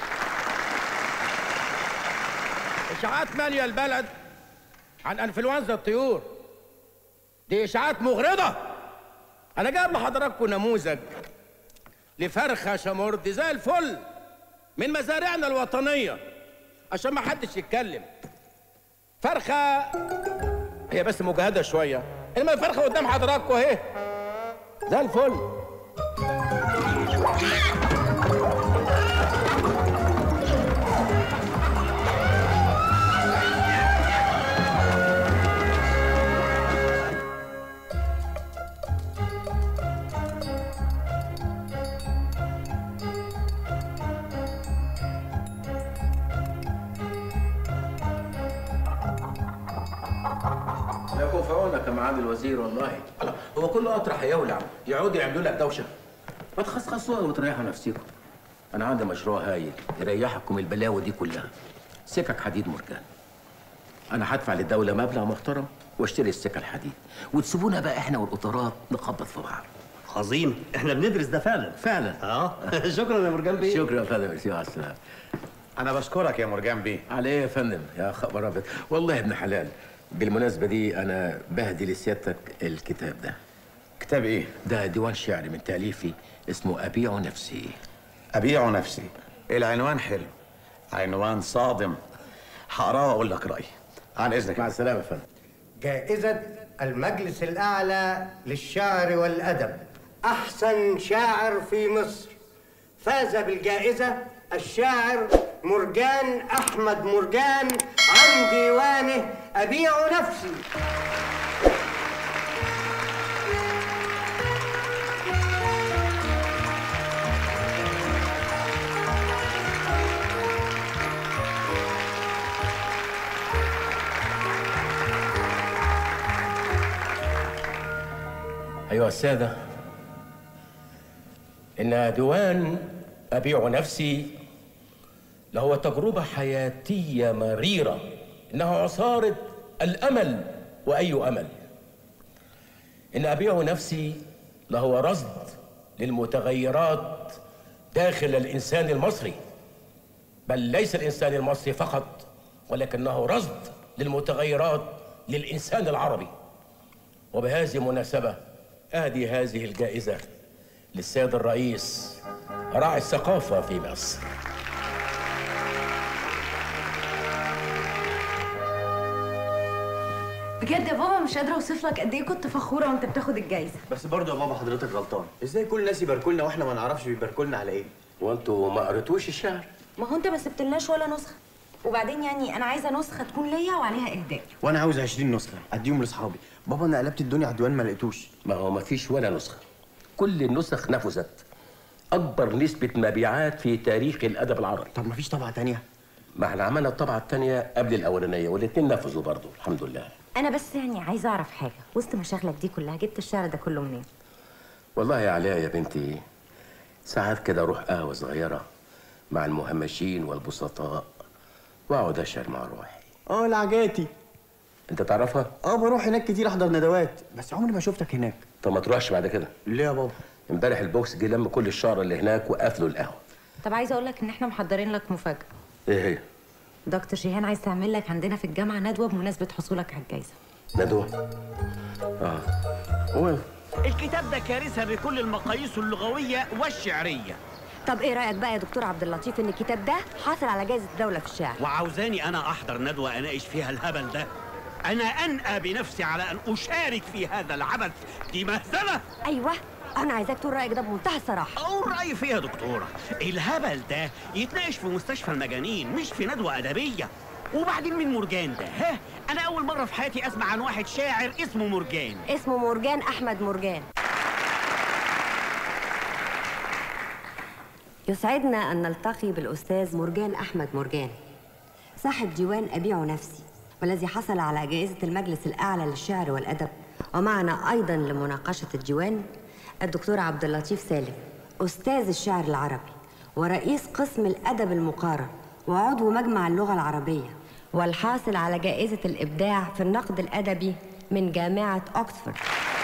اشاعات ماليه البلد عن انفلونزا الطيور دي اشاعات مغرضه انا جايب لحضراتكم نموذج لفرخه شمرد زي الفل من مزارعنا الوطنيه عشان ما حدش يتكلم فرخه هي بس مجهده شويه انما الفرخه قدام حضراتكم اهي زي الفل لا يكون في عونك يا معالي الوزير والله الله، هو كل قطر هيولع يقعدوا يعملوا لك دوشه ما تخصخصوها وتريحوا نفسكم انا عندي مشروع هايل يريحكم البلاوي دي كلها سكك حديد مرجان انا هدفع للدوله مبلغ محترم واشتري السكه الحديد وتسيبونا بقى احنا والقطارات نخبط في بعض عظيم احنا بندرس ده فعلا فعلا اه شكرا يا مرجان بيه شكرا يا فندم ميرسي مع السلامه انا بشكرك يا مرجان بيه على ايه يا فندم يا خبر ابيض والله يا ابن حلال بالمناسبه دي انا بهدي لسيادتك الكتاب ده كتاب ايه ده ديوان شعري من تاليفي اسمه ابيع نفسي ابيع نفسي العنوان حلو عنوان صادم هقراه واقول لك رايي عن اذنك مع السلامه يا فندم جائزة المجلس الأعلى للشعر والأدب أحسن شاعر في مصر فاز بالجائزة الشاعر مرجان أحمد مرجان عن ديوانه أبيع نفسي أيها السادة إن ديوان أبيع نفسي لهو تجربة حياتية مريرة إنه عصارة الأمل وأي أمل إن أبيع نفسي لهو رصد للمتغيرات داخل الإنسان المصري بل ليس الإنسان المصري فقط ولكنه رصد للمتغيرات للإنسان العربي وبهذه المناسبة أهدي هذه الجائزة للسيد الرئيس راعي الثقافة في مصر بجد يا بابا مش قادره اوصف لك قد ايه كنت فخوره وانت بتاخد الجايزه بس برضه يا بابا حضرتك غلطان ازاي كل الناس يباركوا لنا واحنا ما نعرفش بيباركوا لنا على ايه وانتوا ما قريتوش الشعر ما هو انت ما سبتلناش ولا نسخه وبعدين يعني انا عايزه نسخه تكون ليا وعليها اهداء وانا عاوز 20 نسخه اديهم لاصحابي بابا انا قلبت الدنيا على الديوان ما لقيتوش ما هو ما فيش ولا نسخة كل النسخ نفذت أكبر نسبة مبيعات في تاريخ الأدب العربي طب ما فيش طبعة تانية؟ ما احنا عملنا الطبعة التانية قبل الأولانية والاتنين نفذوا برضه الحمد لله انا بس يعني عايزه اعرف حاجه وسط مشاغلك دي كلها جبت الشعر ده كله منين والله يا علاء يا بنتي ساعات كده أروح قهوة صغيرة مع المهمشين والبسطاء وأقعد أشعر مع روحي اه العجاتي أنت تعرفها؟ اه بروح هناك كتير احضر ندوات بس عمري ما شفتك هناك طب ما تروحش بعد كده ليه يا بابا؟ امبارح البوكس جه لم كل الشعر اللي هناك وقفلوا القهوة طب عايزه اقول لك ان احنا محضرين لك مفاجاه إيه هي؟ دكتور شيهان عايز تعمل لك عندنا في الجامعه ندوه بمناسبه حصولك على الجائزه ندوة؟ اه هو الكتاب ده كارثة بكل المقاييس اللغوية والشعرية طب ايه رايك بقى يا دكتور عبد اللطيف ان الكتاب ده حاصل على جائزه الدوله في الشعر وعاوزاني أنا أحضر ندوة أناقش فيها الهبل ده أنا أنأى بنفسي على أن أشارك في هذا العبث دي مهزلة ايوه انا عايزاك تقول رايك ده بمنتهى الصراحه أقول رأيي فيها يا دكتورة الهبل ده يتناقش في مستشفى المجانين مش في ندوة أدبية وبعدين مين مرجان ده ها أنا أول مرة في حياتي أسمع عن واحد شاعر اسمه مرجان اسمه مرجان احمد مرجان يسعدنا ان نلتقي بالاستاذ مرجان احمد مرجان صاحب ديوان ابيع نفسي والذي حصل على جائزه المجلس الاعلى للشعر والادب ومعنا ايضا لمناقشه الديوان الدكتور عبد اللطيف سالم استاذ الشعر العربي ورئيس قسم الادب المقارن وعضو مجمع اللغة العربية والحاصل على جائزة الإبداع في النقد الأدبي من جامعة أكسفورد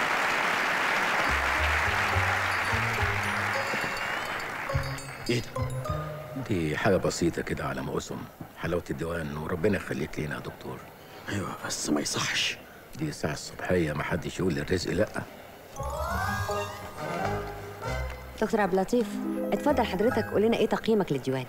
ايه ده؟ دي حاجة بسيطة كده على ما أسم حلاوة الديوان وربنا يخليك لينا يا دكتور أيوة بس ما يصحش دي الساعة الصبحية ما حدش يقول للرزق لأ دكتور عبد اللطيف اتفضل حضرتك قول لنا ايه تقييمك للديوان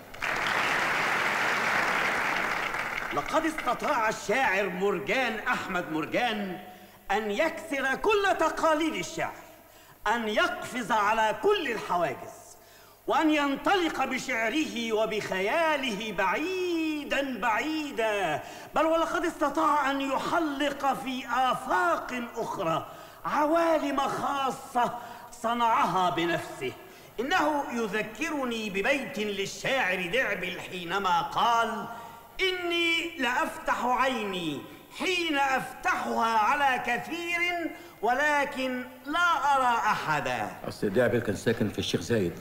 لقد استطاع الشاعر مرجان أحمد مرجان أن يكسر كل تقاليد الشعر أن يقفز على كل الحواجز وأن ينطلق بشعره وبخياله بعيدا بعيدا بل ولقد استطاع أن يحلق في آفاق أخرى عوالم خاصة صنعها بنفسه إنه يذكرني ببيت للشاعر دعبل حينما قال إني لأفتح عيني حين أفتحها على كثير ولكن لا أرى أحدا أصل دعبل كان ساكن في الشيخ زايد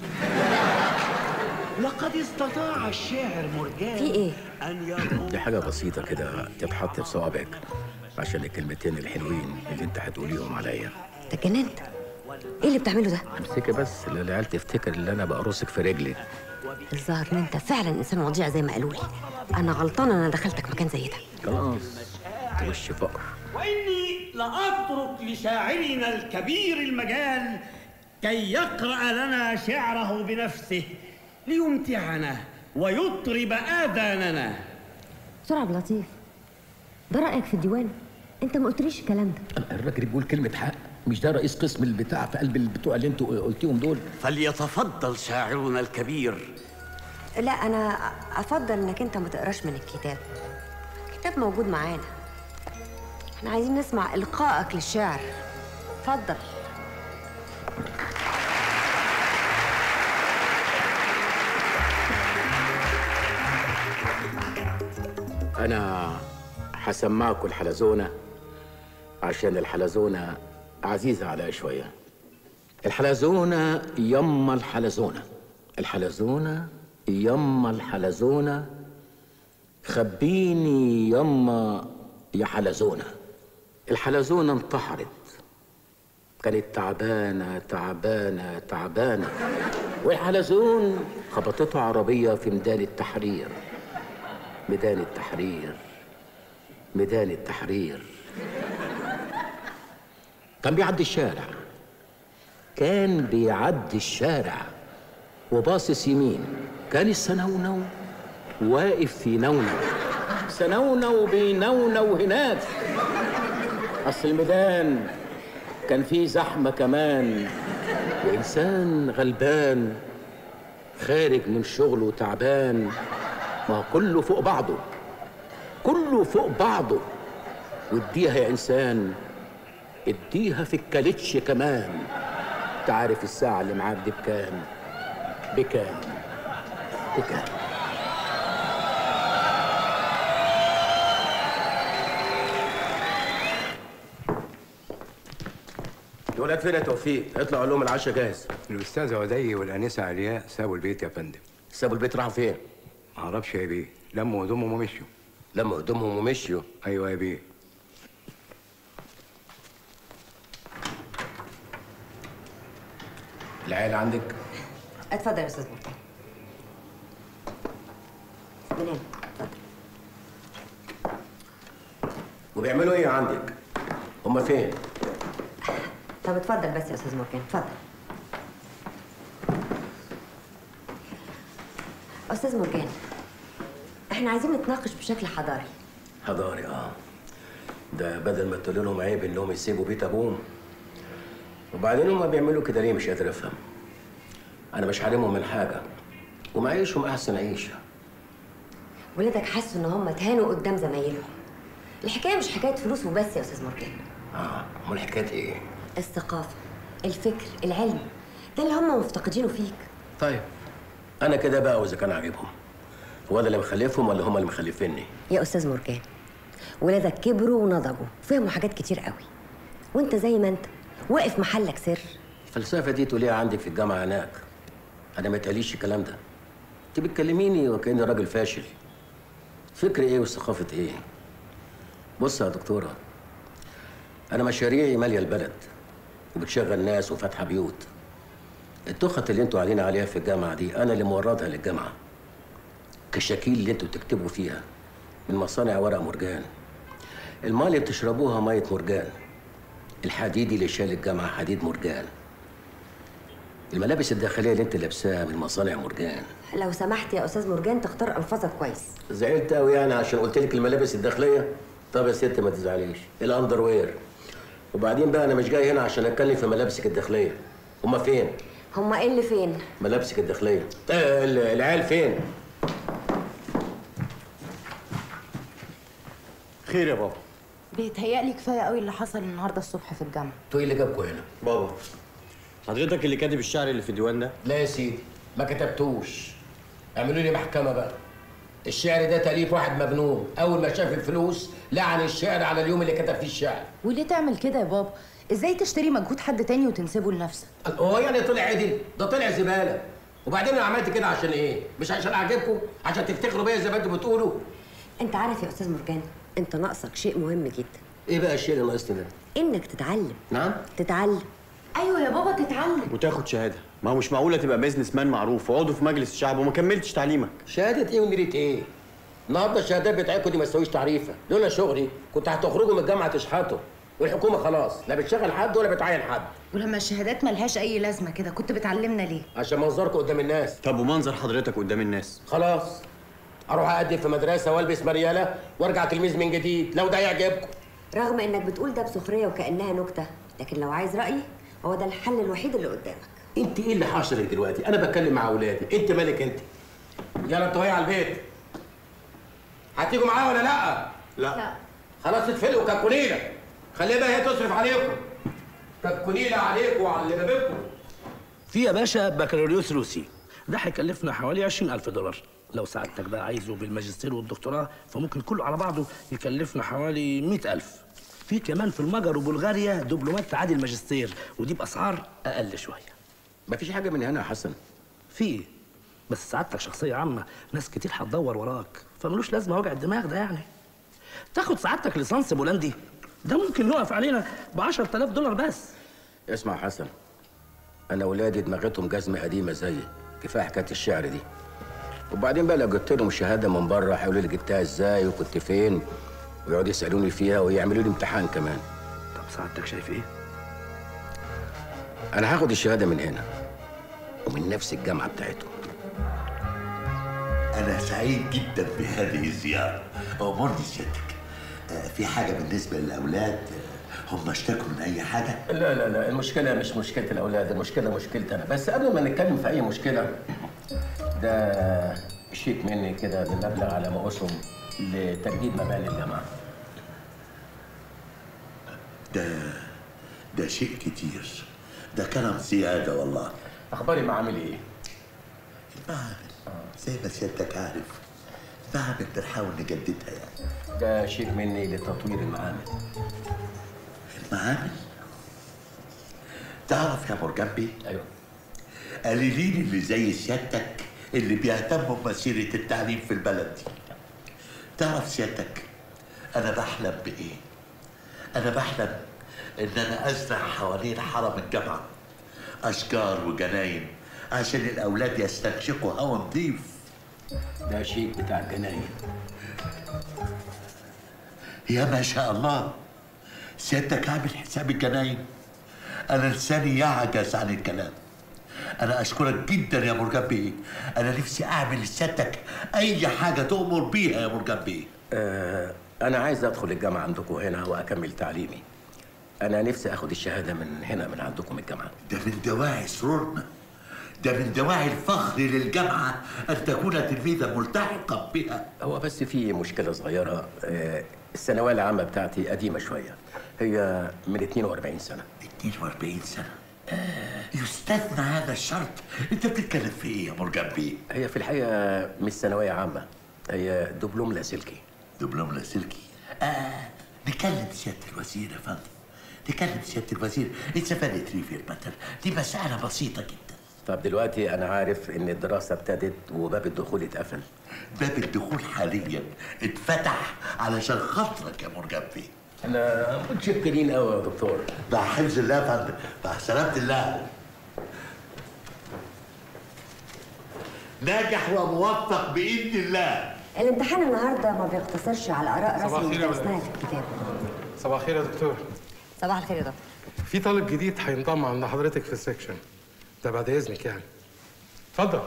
لقد استطاع الشاعر مرجان في ايه؟ أن يقول دي حاجة بسيطة كده تتحط في صوابعك عشان الكلمتين الحلوين اللي انت هتقوليهم عليا انت جننت ايه اللي بتعمله ده؟ امسكي بس اللي العيال تفتكر اللي انا بقرصك في رجلي الظاهر ان انت فعلا انسان وضيع زي ما قالوا لي انا غلطانه انا دخلتك مكان زي ده خلاص وش فقر وإني لأترك لشاعرنا الكبير المجال كي يقرأ لنا شعره بنفسه ليمتعنا ويطرب آذاننا دكتور عبد اللطيف ده رايك في الديوان انت ما قلتليش الكلام ده الراجل بيقول كلمة حق مش ده رئيس قسم البتاع في قلب البتوع اللي انتوا قلتيهم دول فليتفضل شاعرنا الكبير لا انا افضل انك انت ما تقراش من الكتاب الكتاب موجود معانا احنا عايزين نسمع القائك للشعر اتفضل انا هسمعكوا الحلزونة عشان الحلزونة عزيزة عليا شوية الحلزونة يما الحلزونة الحلزونة يما الحلزونة خبيني يما يا حلزونة الحلزونة انتحرت كانت تعبانة تعبانة تعبانة والحلزون خبطته عربية في ميدان التحرير ميدان التحرير ميدان التحرير كان بيعدي الشارع كان بيعدي الشارع وباصص يمين كان السنونو واقف في نونو سنونو بينونو هناك اصل الميدان كان فيه زحمه كمان وانسان غلبان خارج من شغله تعبان ما هو كله فوق بعضه كله فوق بعضه واديها يا انسان اديها في الكالتش كمان تعرف الساعة اللي معاك دي بكام بكام بكام الولاد فين يا توفيق؟ اطلعوا لهم العشاء جاهز الأستاذة ودي والأنسة علياء سابوا البيت يا فندم سابوا البيت راحوا فين؟ معرفش يا بيه لموا هدومهم ومشيوا لموا هدومهم ومشيوا أيوة يا بيه العيال عندك؟ اتفضل يا استاذ مرتضى منين وبيعملوا ايه عندك؟ هما فين؟ طب اتفضل بس يا استاذ مركان اتفضل استاذ مرجان احنا عايزين نتناقش بشكل حضاري حضاري اه ده بدل ما تقول لهم عيب انهم يسيبوا بيت ابوهم وبعدين هم بيعملوا كده ليه مش قادر افهم انا مش حارمهم من حاجه ومعيشهم احسن عيشه ولادك حسوا ان هم اتهانوا قدام زمايلهم الحكايه مش حكايه فلوس وبس يا استاذ مرجان اه امال الحكايه ايه الثقافه الفكر العلم ده اللي هم مفتقدينه فيك طيب انا كده بقى واذا كان عاجبهم هو انا اللي مخلفهم ولا هم اللي مخلفيني يا استاذ مرجان ولادك كبروا ونضجوا فهموا حاجات كتير قوي وانت زي ما انت واقف محلك سر الفلسفه دي تقوليها عندك في الجامعه هناك انا ما يتقاليش الكلام ده انت بتكلميني وكاني راجل فاشل فكر ايه وثقافه ايه بص يا دكتوره انا مشاريعي ماليه البلد وبتشغل ناس وفاتحه بيوت التخت اللي انتوا قاعدين عليها في الجامعه دي انا اللي موردها للجامعه كشاكيل اللي انتوا بتكتبوا فيها من مصانع ورق مرجان الماء اللي بتشربوها ميه مرجان الحديد اللي شال الجامعه حديد مرجان الملابس الداخليه اللي انت لابساها من مصانع مرجان لو سمحت يا استاذ مرجان تختار الفاظك كويس زعلت قوي يعني عشان قلت لك الملابس الداخليه طب يا ست ما تزعليش الاندر وير وبعدين بقى انا مش جاي هنا عشان اتكلم في ملابسك الداخليه هما فين هما ايه اللي فين ملابسك الداخليه آه ال- العيال فين خير يا بابا بيتهيألي كفايه قوي اللي حصل النهارده الصبح في الجامعه انتوا ايه اللي جابكوا هنا بابا حضرتك اللي كاتب الشعر اللي في الديوان ده لا يا سيدي ما كتبتوش اعملوا لي محكمه بقى الشعر ده تأليف واحد مجنون اول ما شاف الفلوس لعن الشعر على اليوم اللي كتب فيه الشعر وليه تعمل كده يا بابا ازاي تشتري مجهود حد تاني وتنسبه لنفسك هو يعني طلع عدل ده طلع زباله وبعدين انا عملت كده عشان ايه مش عشان اعجبكم عشان تفتخروا بيا زي ما انتوا بتقولوا انت عارف يا استاذ مرجان انت ناقصك شيء مهم جدا ايه بقى الشيء اللي ناقصني ده انك تتعلم نعم تتعلم ايوه يا بابا تتعلم وتاخد شهاده ما هو مش معقوله تبقى بيزنس مان معروف وعضو في مجلس الشعب وما كملتش تعليمك شهاده ايه ونيره ايه النهارده الشهادات بتاعتكم دي ما تساويش تعريفه لولا شغلي كنت هتخرجوا من الجامعه تشحطوا والحكومه خلاص لا بتشغل حد ولا بتعين حد ولما الشهادات ملهاش اي لازمه كده كنت بتعلمنا ليه عشان منظركم قدام الناس طب ومنظر حضرتك قدام الناس خلاص اروح اقدم في مدرسه والبس مرياله وارجع تلميذ من جديد لو ده يعجبكم رغم انك بتقول ده بسخريه وكانها نكته لكن لو عايز رايي هو ده الحل الوحيد اللي قدامك انت ايه اللي حاصلك دلوقتي انا بتكلم مع اولادي انت مالك انت يلا انتوا على البيت هتيجوا معايا ولا لا لا خلاص اتفلقوا ككونيله خليها بقى هي تصرف عليكم ككونيله عليكم وعلى اللي جابتكم في يا باشا بكالوريوس روسي ده هيكلفنا حوالي 20000 دولار لو سعادتك بقى عايزه بالماجستير والدكتوراه فممكن كله على بعضه يكلفنا حوالي 100000 في كمان في المجر وبلغاريا دبلومات تعادل ماجستير ودي باسعار اقل شويه مفيش حاجه من هنا يا حسن في بس سعادتك شخصيه عامه ناس كتير هتدور وراك فملوش لازمه وجع الدماغ ده يعني تاخد سعادتك ليسانس بولندي ده ممكن يقف علينا ب 10000 دولار بس اسمع يا حسن انا ولادي دماغتهم جزمه قديمه زيي كفايه حكايه الشعر دي وبعدين بقى لو جبت لهم شهاده من بره هيقولوا لي جبتها ازاي وكنت فين ويقعدوا يسالوني فيها ويعملوا لي امتحان كمان طب سعادتك شايف ايه انا هاخد الشهاده من هنا ومن نفس الجامعه بتاعتهم أنا سعيد جدا بهذه الزيارة أمرني سيادتك آه، في حاجة بالنسبة للأولاد آه، هم اشتكوا من أي حاجة؟ لا لا لا المشكله مش مشكله الاولاد المشكله مشكلتي انا بس قبل ما نتكلم في اي مشكله ده شيك مني كده بمبلغ على ما اسهم لتجديد مباني الجامعه ده ده شيء كتير ده كلام زيادة والله اخبار المعامل ايه؟ المعامل زي ما سيادتك عارف المعامل بنحاول نجددها يعني ده شيك مني لتطوير المعامل المعامل تعرف يا مرجبي ايوه قليلين اللي زي سيادتك اللي بيهتموا بمسيرة التعليم في البلد دي تعرف سيادتك أنا بحلم بإيه؟ أنا بحلم إن أنا أزرع حوالين حرم الجامعة أشجار وجناين عشان الأولاد يستنشقوا هوا نظيف ده شيك بتاع الجناين يا ما شاء الله سيادتك عامل حساب الجناين أنا لساني يعجز عن الكلام أنا أشكرك جدا يا مرجان بيه أنا نفسي أعمل لسيادتك أي حاجة تؤمر بيها يا مرجان بيه آه انا عايز ادخل الجامعه عندكم هنا واكمل تعليمي انا نفسي اخد الشهاده من هنا من عندكم الجامعه ده من دواعي سرورنا ده من دواعي الفخر للجامعة أن تكون تلميذا ملتحقا بها هو بس في مشكله صغيره آه الثانويه العامه بتاعتي قديمه شويه هي من 42 سنه 42 سنة يستثنى هذا الشرط أنت بتتكلم في إيه يا مرجان بيه؟ هي في الحقيقه مش ثانويه عامه هي دبلوم لاسلكي دبلوم لاسلكي آه نكلم سيادة الوزير يا فندم نكلم سيادة الوزير اتفقت ريفير مثلا دي مسألة بسيطة جدا طب دلوقتي انا عارف ان الدراسه ابتدت وباب الدخول اتقفل باب الدخول حاليا اتفتح علشان خاطرك يا مرجان بيه احنا متشكرين قوي يا دكتور مع حفظ الله يا فندم مع سلامة الله ناجح وموفق بإذن الله الامتحان النهارده ما بيقتصرش على اراء صباح رسم الخير يا درسناها ولاد. في الكتاب صباح الخير يا دكتور صباح الخير يا دكتور في طالب جديد هينضم عند حضرتك في السكشن ده بعد اذنك يعني اتفضل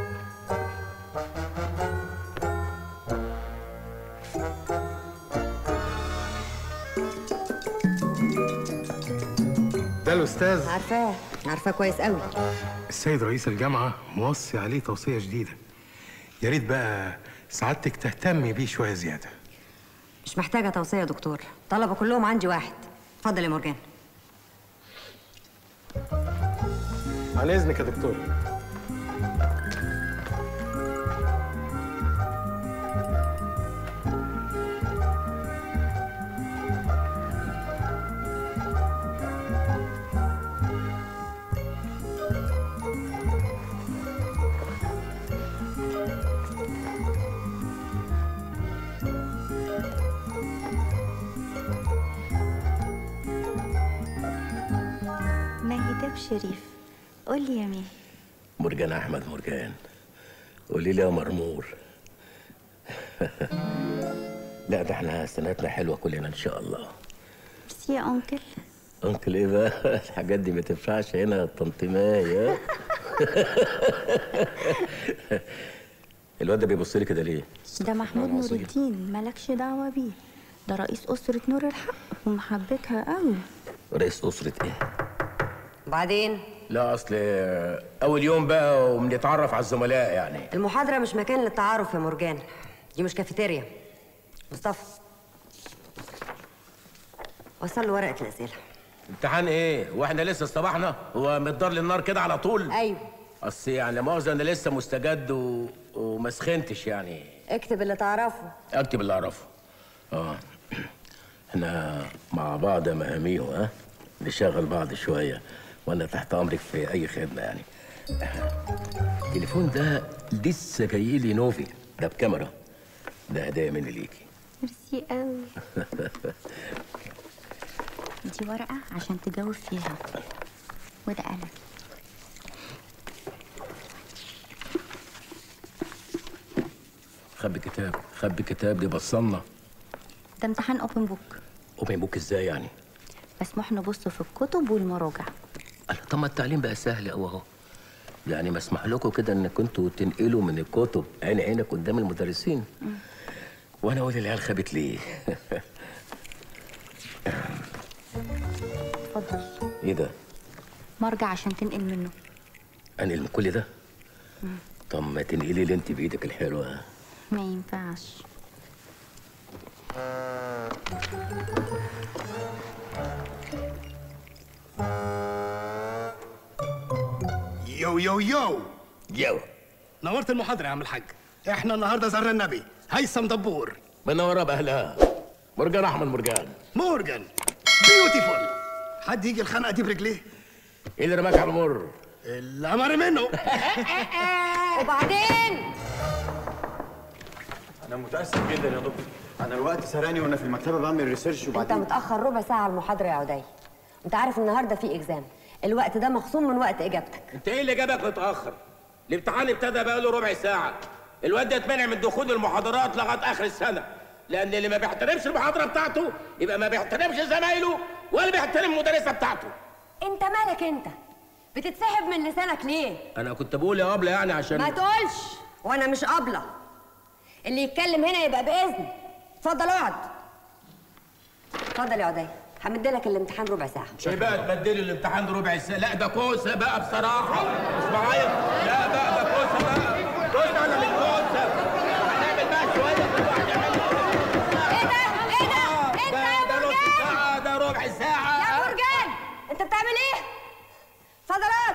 ده الاستاذ عارفاه عارفاه كويس قوي السيد رئيس الجامعه موصي عليه توصيه جديده يا ريت بقى سعادتك تهتمي بيه شويه زياده مش محتاجه توصيه يا دكتور طلبه كلهم عندي واحد اتفضل يا مرجان عن اذنك يا دكتور ماهي شريف قول لي يا ماهي مرجان احمد مرجان قولي لي يا مرمور لا ده احنا سنتنا حلوه كلنا ان شاء الله بس يا انكل انكل ايه بقى الحاجات دي ما تنفعش هنا يا طنط ماي ها؟ الواد ده بيبص لي كده ليه ده محمود نور عظيم. الدين مالكش دعوة بيه ده رئيس أسرة نور الحق ومحبتها قوي رئيس اسره ايه وبعدين لا اصل اول يوم بقى وبنتعرف على الزملاء يعني المحاضره مش مكان للتعارف يا مرجان دي مش كافيتيريا مصطفى وصل له ورقه الاسئله امتحان ايه واحنا لسه صباحنا هو متدار للنار كده على طول ايوه اصل يعني لا مؤاخذه انا لسه مستجد و... وما سخنتش يعني اكتب اللي تعرفه اكتب اللي اعرفه اه احنا مع بعض يا مهاميو ها نشغل بعض شويه وانا تحت امرك في اي خدمه يعني التليفون ده لسه جاي لي نوفي ده بكاميرا ده هدايا مني ليكي ميرسي قوي دي ورقة عشان تجاوب فيها وده قلم خبي كتاب خبي كتاب دي بصلنا ده امتحان اوبن بوك اوبن بوك ازاي يعني مسموح نبص في الكتب والمراجع قال طب ما التعليم بقى سهل قوي اهو يعني مسمح لكم كده ان كنتوا تنقلوا من الكتب عين عينك قدام المدرسين وانا اقول العيال خابت ليه اتفضل ايه ده مرجع عشان تنقل منه انقل من كل ده طب ما تنقلي لي انت بايدك الحلوه ما ينفعش يو يو يو يو نورت المحاضرة يا عم الحاج احنا النهارده زرنا النبي هيثم دبور منوره باهلها مرجان احمد مرجان مورجان بيوتيفول حد يجي الخنقه دي برجليه ايه اللي رماك على المر الامر منه وبعدين انا متاسف جدا يا دكتور انا الوقت سرقني وانا في المكتبه بعمل ريسيرش انت وبعدين متاخر ربع ساعه على المحاضره يا عدي انت عارف النهارده في اكزام الوقت ده مخصوم من وقت اجابتك انت ايه اللي جابك متاخر الامتحان ابتدى بقاله ربع ساعه الواد ده اتمنع من دخول المحاضرات لغايه اخر السنه لان اللي ما بيحترمش المحاضره بتاعته يبقى ما بيحترمش زمايله ولا بيحترم المدرسه بتاعته انت مالك انت بتتسحب من لسانك ليه انا كنت بقول يا ابله يعني عشان ما تقولش وانا مش قابله اللي يتكلم هنا يبقى باذن اتفضل اقعد اتفضل يا عدي همدلك الامتحان ربع ساعه ايه بقى تبدلوا الامتحان ربع ساعه لا ده كوسه بقى بصراحه مش معايا لا بقى ده كوسه بقى كوسه انا مش كوسه هنعمل بقى شويه كل واحد يعمل ايه ده ايه ده انت يا ده نص مرجان ساعه ده ربع ساعه يا مرجان انت بتعمل ايه اتفضل اقعد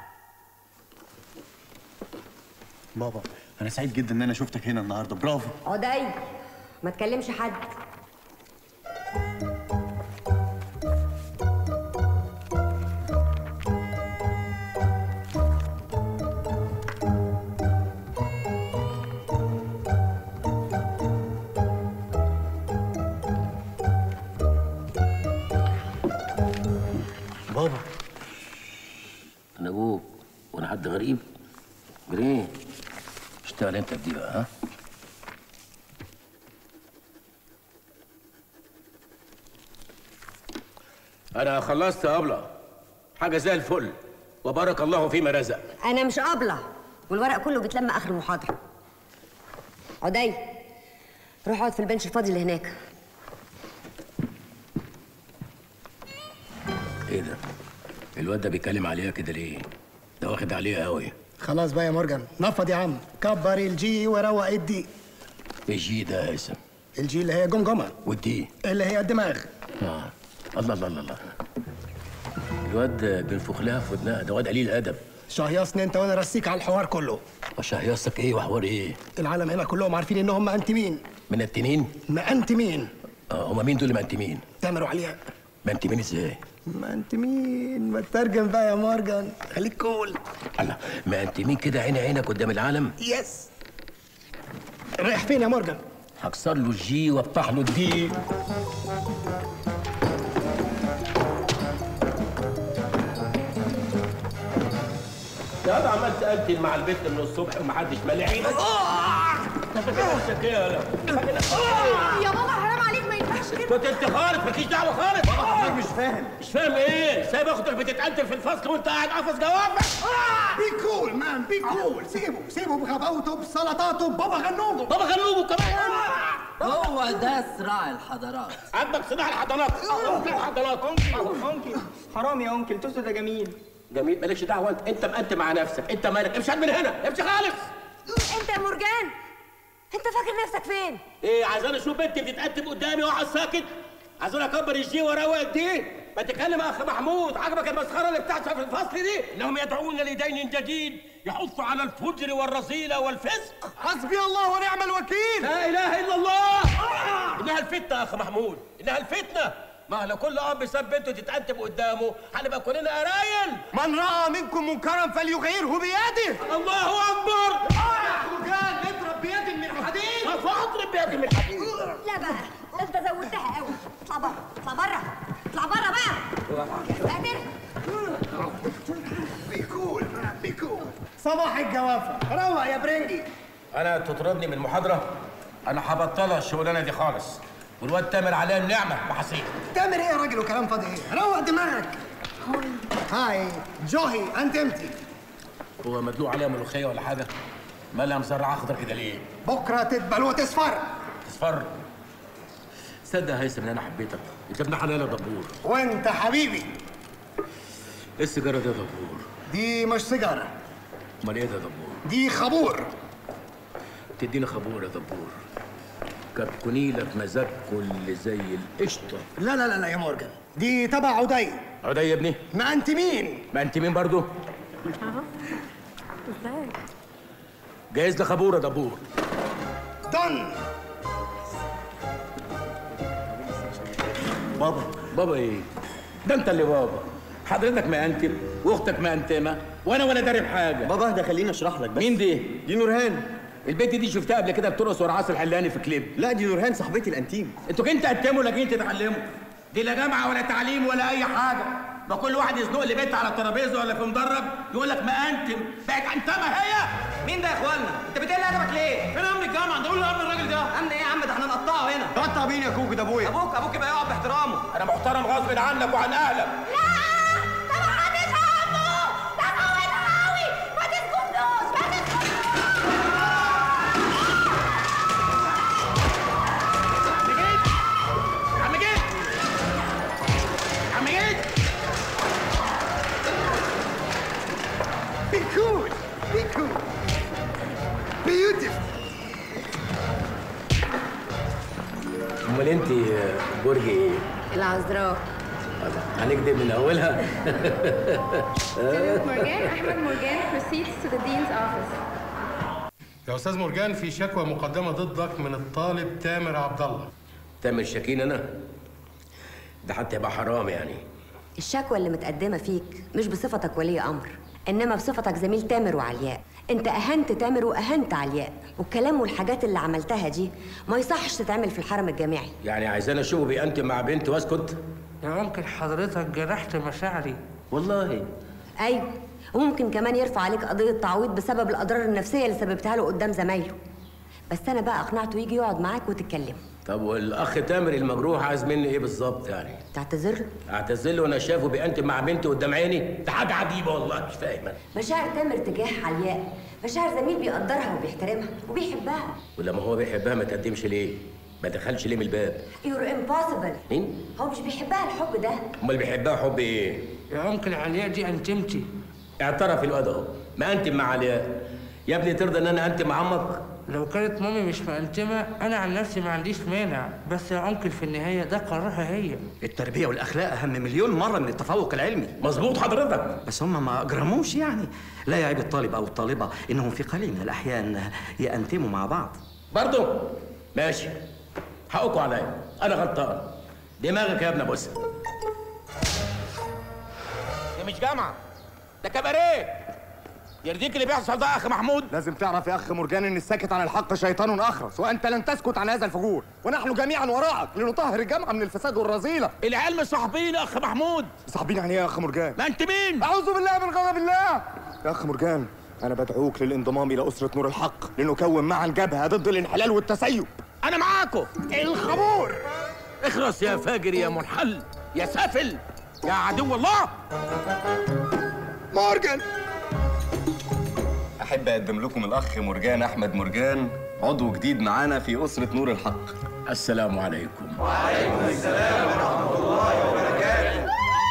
بابا انا سعيد جدا ان انا شفتك هنا النهارده برافو عدي ما تكلمش حد اشتغل انت في دي بقى ها انا خلصت يا ابله حاجه زي الفل وبارك الله فيما رزق انا مش قابله والورق كله بيتلم اخر المحاضره عدي روح اقعد في البنش الفاضي اللي هناك ايه ده الواد ده بيتكلم عليها كده ليه ده واخد عليها قوي خلاص بقى يا مورجان نفض يا عم كبر الجي وروق الدي الجي ده يا هيثم الجي اللي هي جمجمه والدي اللي هي الدماغ اه الله الله الله الله الواد بينفخ لها في ودنها ده واد قليل ادب شهيصني انت وانا رسيك على الحوار كله وشهيصك ايه وحوار ايه العالم هنا كلهم عارفين انهم مأنتمين من التنين مأنتمين اه هما مين دول مأنتمين تامر وعلياء مأنتمين ازاي مأنتمين ما تترجم بقى يا مورجان خليك كول الله مأنتمين كده عين عينك قدام العالم يس رايح فين يا مورجان هكسر له الجي وافتح له الدي يا ده عمال تقتل مع البيت من الصبح ومحدش مالي عينك انت فاكر نفسك ايه يا يا بابا حرام عليك ما ينفعش كده كنت انت خالص مالكيش دعوه خالص مش فاهم مش فاهم ايه سايب اختك بتتقتل في الفصل وانت قاعد قافص جوافك بي كول مان بي كول سيبه سيبه بغباوته بسلطاته بابا غنوجه بابا غنوجه كمان هو ده صراع الحضارات عندك صراع الحضارات ممكن الحضارات ممكن حرام يا انكل توسو ده جميل جميل مالكش دعوه انت انت مقنت مع نفسك انت مالك امشي من هنا امشي خالص انت يا مرجان انت فاكر نفسك فين ايه عايزاني اشوف بنتي بتتقدم قدامي واقعد ساكت عايزاني اكبر الجي واروق الدي ما تتكلم يا اخ محمود عجبك المسخره اللي بتحصل في الفصل دي انهم يدعون لدين جديد يحث على الفجر والرذيله والفسق حسبي الله ونعم الوكيل لا اله الا الله انها الفتنه يا اخ محمود انها الفتنه ما لو كل اب ساب بنته تتقدم قدامه هنبقى كلنا قرايل من راى منكم منكرا فليغيره بيده الله اكبر مرجان اضرب بيد من حديد سوف اضرب بيد من حديد لا بقى ده انت زودتها قوي اطلع بره اطلع بره اطلع بره بقى يا ساتر بي كول مان بي كول صباح الجوافه روق يا برنجي انا تطردني من المحاضره انا هبطلها الشغلانه دي خالص والواد تامر عليها النعمه بحسين تامر ايه يا راجل وكلام فاضي ايه روق دماغك هاي جوهي انت امتي هو مدلوق عليها ملوخيه ولا حاجه مالها مزرعه اخضر كده ليه بكره تدبل وتصفر اصفر صدق يا هيثم ان انا حبيتك انت ابن حلال يا دبور وانت حبيبي ايه السيجاره دي يا دبور دي مش سيجاره امال ايه ده يا دبور دي خبور تديني خبور يا دبور كتكوني لك مزاج كل زي القشطه لا لا لا لا يا مورجان دي تبع عدي عدي يا ابني ما انت مين ما انت مين برضو ازاي جايز لي خبور يا دبور دن بابا بابا ايه ده انت اللي بابا حضرتك مأنتم واختك مأنتمه وانا ولا داري بحاجه بابا ده خليني اشرح لك بس مين دي دي نورهان البنت دي شفتها قبل كده بترقص ورا عاصر الحلاني في كليب لا دي نورهان صاحبتي الانتيم انتوا كنت تقدموا ولا جايين تتعلموا دي لا جامعه ولا تعليم ولا اي حاجه ما كل واحد يزنق لي بنت على الترابيزه ولا في مدرج يقول لك مأنتم بقت انتمه هي مين ده يا اخوانا؟ انت بتقل ادبك ليه؟ فين امن الجامعه ده قول لي امن الراجل ده امن ايه يا عم ده احنا نقطعه هنا تقطع مين يا كوكو ده ابويا ابوك ابوك يبقى يقعد باحترامه انا محترم غصب عنك وعن اهلك عم جيت عم جيت بي كول بي كول بيوتيفul امال انت برج ايه؟ العذراء هنكدب من اولها مرجان احمد مرجان proceeds to the dean's office يا استاذ مرجان في شكوى مقدمه ضدك من الطالب تامر عبد الله تامر شاكين انا ده حتى يبقى حرام يعني الشكوى اللي متقدمه فيك مش بصفتك ولي امر انما بصفتك زميل تامر وعلياء انت اهنت تامر واهنت علياء والكلام والحاجات اللي عملتها دي ما يصحش تتعمل في الحرم الجامعي يعني عايزاني اشوفه بيأنتم مع بنت واسكت يا ممكن حضرتك جرحت مشاعري والله ايوه وممكن كمان يرفع عليك قضيه تعويض بسبب الاضرار النفسيه اللي سببتها له قدام زمايله بس انا بقى اقنعته يجي يقعد معاك وتتكلموا طب والاخ تامر المجروح عايز مني ايه بالظبط يعني تعتذر له اعتذر له وانا شافه بينتم مع بنتي قدام عيني ده حاجه عجيبه والله مش فاهم أنا. مشاعر تامر تجاه علياء مشاعر زميل بيقدرها وبيحترمها وبيحبها ولما هو بيحبها ما تقدمش ليه ما دخلش ليه من الباب يور امبوسيبل مين هو مش بيحبها الحب ده امال بيحبها حب ايه يا انكل علياء دي انتمتي اعترف الواد اهو ما انتم مع علياء يا ابني ترضى ان انا انتم مع عمك لو كانت مامي مش مأنتمة أنا عن نفسي ما عنديش مانع بس يا أنكل في النهاية ده قرارها هي التربية والأخلاق أهم مليون مرة من التفوق العلمي مظبوط حضرتك بس هم ما أجرموش يعني لا يعيب الطالب أو الطالبة إنهم في قليل من الأحيان يأنتموا مع بعض برضه ماشي حقكم عليا انا غلطان دماغك يا ابن بص دي مش جامعة ده كباريه يرضيك اللي بيحصل ده يا اخ محمود لازم تعرف يا اخ مرجان ان الساكت عن الحق شيطان اخرس وانت لن تسكت عن هذا الفجور ونحن جميعا وراءك لنطهر الجامعه من الفساد والرذيله العيال مش صاحبين يا اخ محمود صاحبين يعني ايه يا اخ مرجان ما انت مين اعوذ بالله من غضب الله يا اخ مرجان انا بدعوك للانضمام الى اسره نور الحق لنكون معا جبهه ضد الانحلال والتسيب انا معاكم الخمور اخرس يا فاجر يا منحل يا سافل يا عدو الله مورجان احب اقدم لكم الاخ مرجان احمد مرجان عضو جديد معانا في اسره نور الحق السلام عليكم وعليكم السلام ورحمه الله وبركاته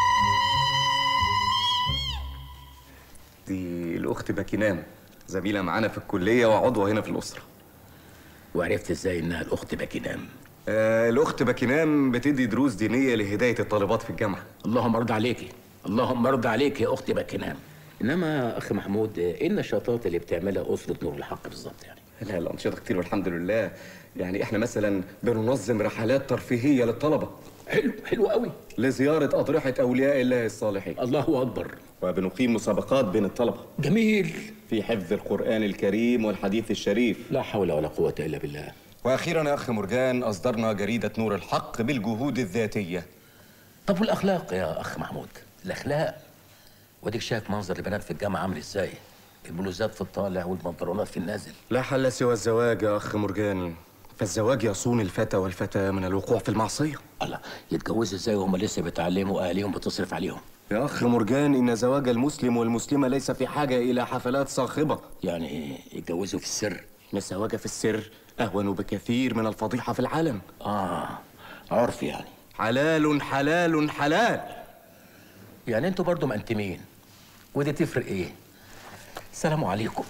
دي الاخت باكينام زميله معانا في الكليه وعضوه هنا في الاسره وعرفت ازاي انها الاخت باكينام آه الاخت باكينام بتدي دروس دينيه لهدايه الطالبات في الجامعه اللهم ارضى عليكي اللهم ارضى عليك يا اختي باكينام انما اخ محمود ايه النشاطات اللي بتعملها اسره نور الحق بالظبط يعني لا الانشطه كتير والحمد لله يعني احنا مثلا بننظم رحلات ترفيهيه للطلبه حلو حلو قوي لزياره اضرحه اولياء الله الصالحين الله اكبر وبنقيم مسابقات بين الطلبه جميل في حفظ القران الكريم والحديث الشريف لا حول ولا قوه الا بالله واخيرا يا اخ مرجان اصدرنا جريده نور الحق بالجهود الذاتيه طب والاخلاق يا اخ محمود الاخلاق واديك شايف منظر البنات في الجامعه عامل ازاي البلوزات في الطالع والبنطلونات في النازل لا حل سوى الزواج يا اخ مرجان فالزواج يصون الفتى والفتى من الوقوع في المعصيه الله يتجوزوا ازاي وهم لسه بيتعلموا واهاليهم بتصرف عليهم يا اخ مرجان ان زواج المسلم والمسلمه ليس في حاجه الى حفلات صاخبه يعني يتجوزوا في السر ان الزواج في السر اهون بكثير من الفضيحه في العالم اه عرف يعني حلال حلال حلال يعني انتوا برضو مأنتمين ودي تفرق ايه السلام عليكم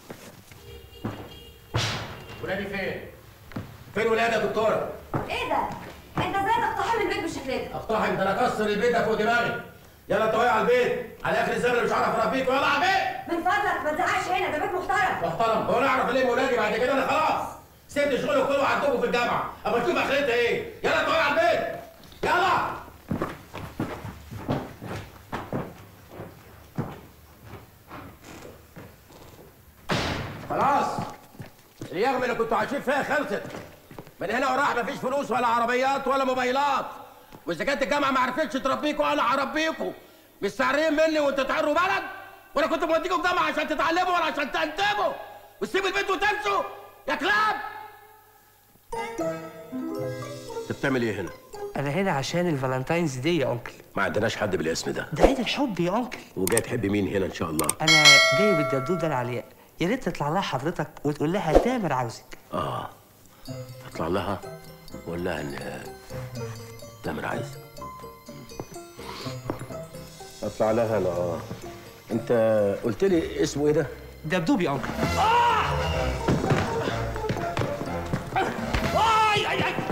ولادي فين فين ولادي يا دكتوره ايه ده؟ انت ازاي تقتحم البيت بالشكل ده؟ اقتحم ده انا اكسر البيت ده فوق دماغي يلا انتوا على البيت على اخر الزمن مش هعرف اربيكم يلا على البيت من فضلك ما تزعقش هنا ده بيت محترم محترم هو انا اعرف الم ولادي بعد كده انا خلاص سبت شغلي كله عندكم في الجامعه اما اشوف اخرتها ايه يلا انتوا على البيت يلا خلاص اليوم اللي كنتوا عايشين فيها خلصت من هنا وراح مفيش فلوس ولا عربيات ولا موبايلات واذا كانت الجامعه ما عرفتش تربيكوا انا هربيكوا مش سعرين مني وانتوا تعروا بلد ولا كنت موديكوا الجامعه عشان تتعلموا ولا عشان تنتموا وتسيبوا البيت وتمشوا يا كلاب انت بتعمل ايه هنا؟ أنا هنا عشان الفالنتاينز دي يا أنكل ما عندناش حد بالاسم ده ده عيد الحب يا أنكل وجاي تحب مين هنا ان شاء الله؟ أنا جاي بالدبدوب ده العلياء يا ريت تطلع لها حضرتك وتقول لها تامر عاوزك اه اطلع لها وقول لها ان تامر عايز اطلع لها انا اه انت قلت لي اسمه ايه ده؟ دبدوب يا أنكل اي اي اي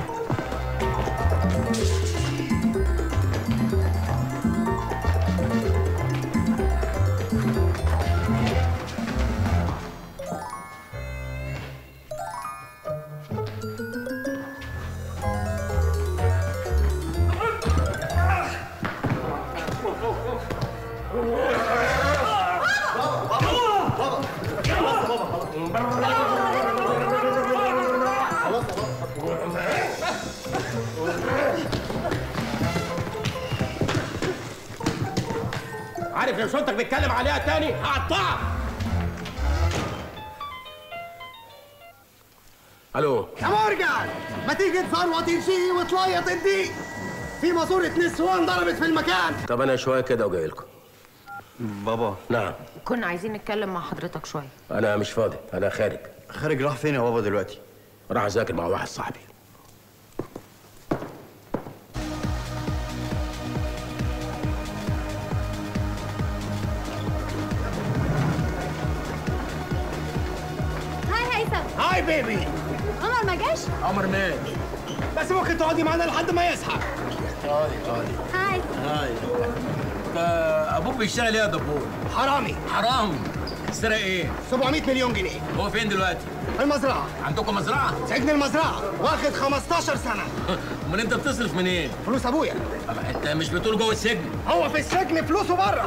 عارف لو صوتك بيتكلم عليها تاني هقطعك الو يا مورجان ما تيجي تفروط شيء وتليط الديك في ماسورة نسوان ضربت في المكان طب انا شويه كده وجاي لكم بابا نعم كنا عايزين نتكلم مع حضرتك شويه انا مش فاضي انا خارج خارج راح فين يا بابا دلوقتي راح اذاكر مع واحد صاحبي هاي هيثم هاي بيبي عمر ما جاش عمر مات بس ممكن تقعدي معانا لحد ما يصحى هادي هادي هاي هاي ده ابوك بيشتغل ايه يا دبور حرامي حرامي سرق ايه 700 مليون جنيه هو فين دلوقتي المزرعة عندكم مزرعه سجن المزرعة واخد 15 سنة امال انت بتصرف منين فلوس ابويا أما انت مش بتقول جوه السجن هو في السجن فلوسه بره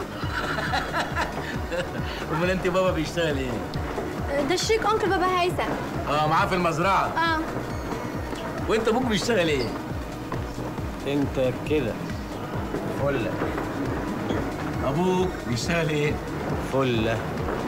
امال انت بابا بيشتغل ايه ده الشيك انكل بابا هيثم اه معاه في المزرعه اه وانت ابوك بيشتغل ايه انت كده فله ابوك بيشتغل ايه فله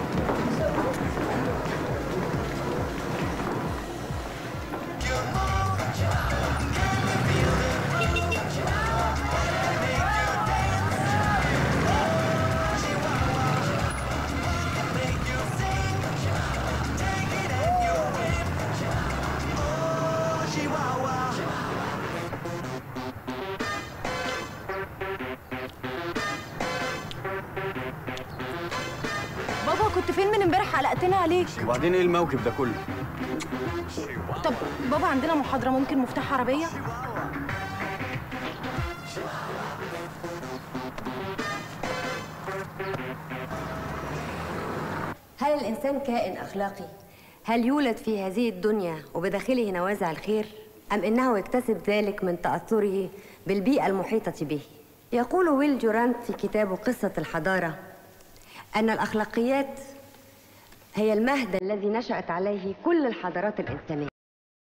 بابا كنت فين من امبارح قلقتنا عليك وبعدين ايه الموكب ده كله طب بابا عندنا محاضره ممكن مفتاح عربيه هل الإنسان كائن أخلاقي؟ هل يولد في هذه الدنيا وبداخله نوازع الخير؟ أم إنه يكتسب ذلك من تأثره بالبيئة المحيطة به؟ يقول ويل جورانت في كتابه قصة الحضارة أن الأخلاقيات هي المهد الذي نشأت عليه كل الحضارات الإنسانية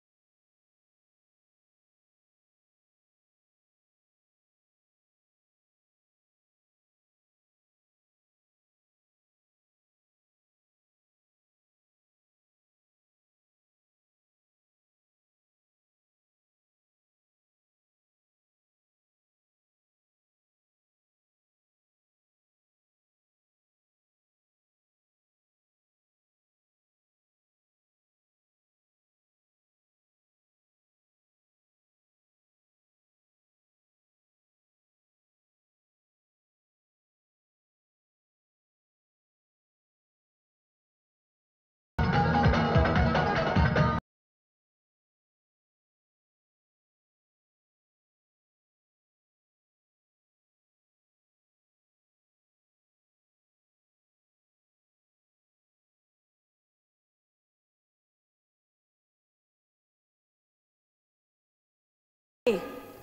إيه؟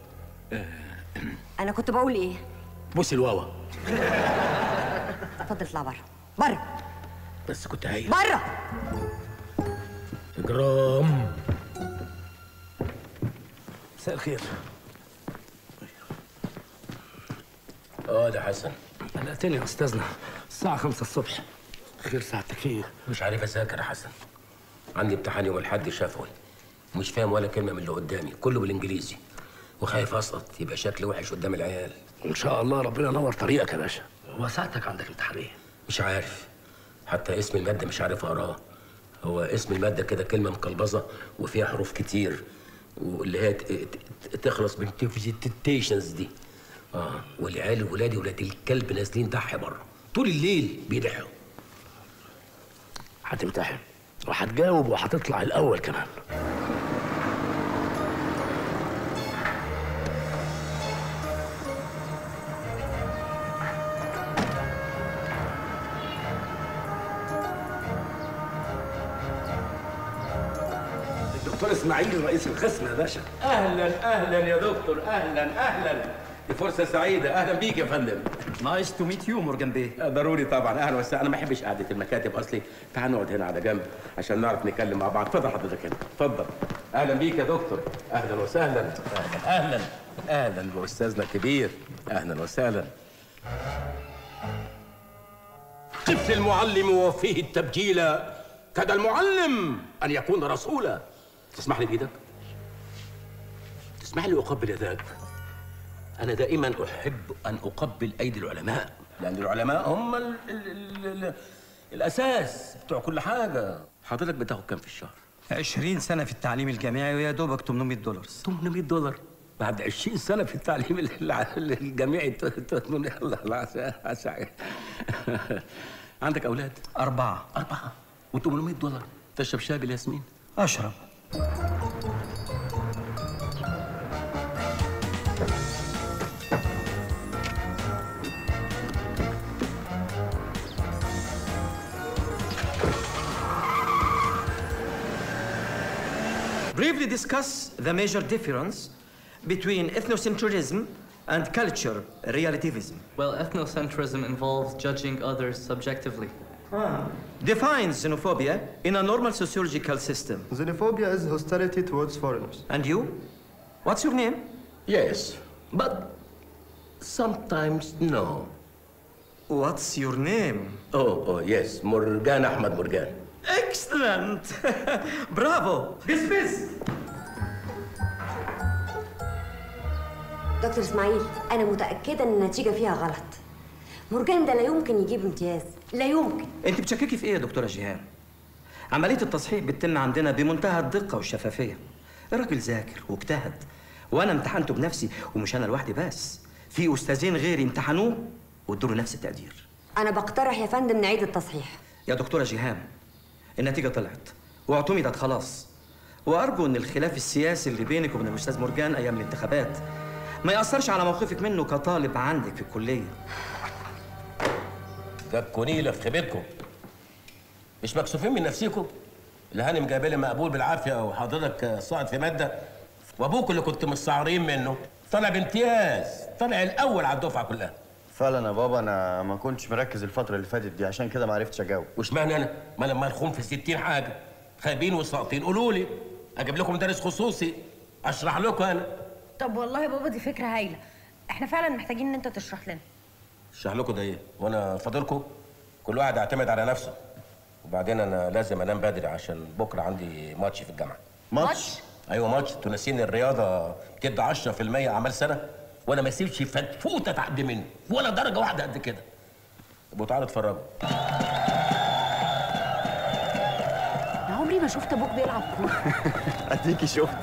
أنا كنت بقول إيه؟ بصي الواوا اتفضل اطلع بره بره بس كنت هايل بره جرام مساء الخير اه ده حسن قلقتني يا استاذنا الساعة خمسة الصبح خير ساعتك في ايه؟ مش عارف اذاكر يا حسن عندي امتحان يوم الاحد شفوي مش فاهم ولا كلمه من اللي قدامي كله بالانجليزي وخايف اسقط يبقى شكلي وحش قدام العيال ان شاء الله ربنا ينور طريقك يا باشا هو ساعتك عندك امتحان ايه؟ مش عارف حتى اسم الماده مش عارف اقراه هو اسم الماده كده كلمه مقلبظه وفيها حروف كتير واللي هي ت- ت- تخلص من تيشنز دي اه والعيال ولادي ولاد الكلب نازلين ضحي بره طول الليل بيضحوا هتمتحن وهتجاوب وهتطلع الاول كمان الدكتور اسماعيل رئيس القسم يا باشا اهلا اهلا يا دكتور اهلا اهلا دي فرصه سعيده اهلا بيك يا فندم نايس تو ميت يو مورجان بيه ضروري طبعا اهلا وسهلا انا ما بحبش قعده المكاتب اصلي تعال نقعد هنا على جنب عشان نعرف نتكلم مع بعض اتفضل حضرتك هنا اتفضل اهلا بيك يا دكتور اهلا وسهلا اهلا اهلا اهلا باستاذنا الكبير اهلا وسهلا قف المعلم ووفيه التبجيل كاد المعلم أن يكون رسولا تسمح لي بإيدك؟ تسمح لي أقبل يداك أنا دائما أحب أن أقبل أيدي العلماء لأن العلماء هم ال ال ال ال الأساس بتوع كل حاجة حضرتك بتاخد كام في الشهر؟ 20 سنة في التعليم الجامعي ويا دوبك 800 دولار 800 دولار بعد 20 سنة في التعليم ال- الع- الجامعي ت- ت- الله الله عسى عسى عندك أولاد؟ أربعة أربعة و800 دولار تشرب شاي بالياسمين؟ أشرب Briefly discuss the major difference between ethnocentrism and culture relativism. Well, ethnocentrism involves judging others subjectively. Define xenophobia in a normal sociological system. Xenophobia is hostility towards foreigners. And you? What's your name? Yes, but sometimes no. What's your name? Oh, oh, yes, Morgan Ahmad Morgan. Excellent! Bravo! Dismissed! دكتور اسماعيل انا متاكده ان النتيجه فيها غلط مرجان ده لا يمكن يجيب امتياز لا يمكن انت بتشككي في ايه يا دكتوره جيهان عمليه التصحيح بتتم عندنا بمنتهى الدقه والشفافيه الراجل ذاكر واجتهد وانا امتحنته بنفسي ومش انا لوحدي بس في استاذين غيري امتحنوه وادوا له نفس التقدير انا بقترح يا فندم نعيد التصحيح يا دكتوره جيهان النتيجه طلعت واعتمدت خلاص وارجو ان الخلاف السياسي اللي بينك وبين الاستاذ مرجان ايام الانتخابات ما ياثرش على موقفك منه كطالب عندك في الكليه جابكوا نيله في خيبتكم مش مكسوفين من نفسيكم الهانم جايبه لي مقبول بالعافيه وحضرتك صاعد في ماده وابوك اللي كنت مستعارين منه طلع بامتياز طلع الاول على الدفعه كلها فعلا يا بابا انا ما كنتش مركز الفتره اللي فاتت دي عشان كده ما عرفتش اجاوب واشمعنى انا ما لما نخون في 60 حاجه خايبين وساقطين قولوا لي اجيب لكم مدرس خصوصي اشرح لكم انا طب والله يا بابا دي فكره هايله احنا فعلا محتاجين ان انت تشرح لنا اشرح لكم ده ايه وانا فاضلكم كل واحد يعتمد على نفسه وبعدين انا لازم انام بدري عشان بكره عندي ماتش في الجامعه ماتش ايوه ماتش انتوا ناسيين الرياضه كده 10% اعمال سنه وانا ما اسيبش فتفوته تعدي مني ولا درجه واحده قد كده يبقوا تعالوا اتفرجوا انا عمري ما شفت ابوك بيلعب كوره اديكي شفت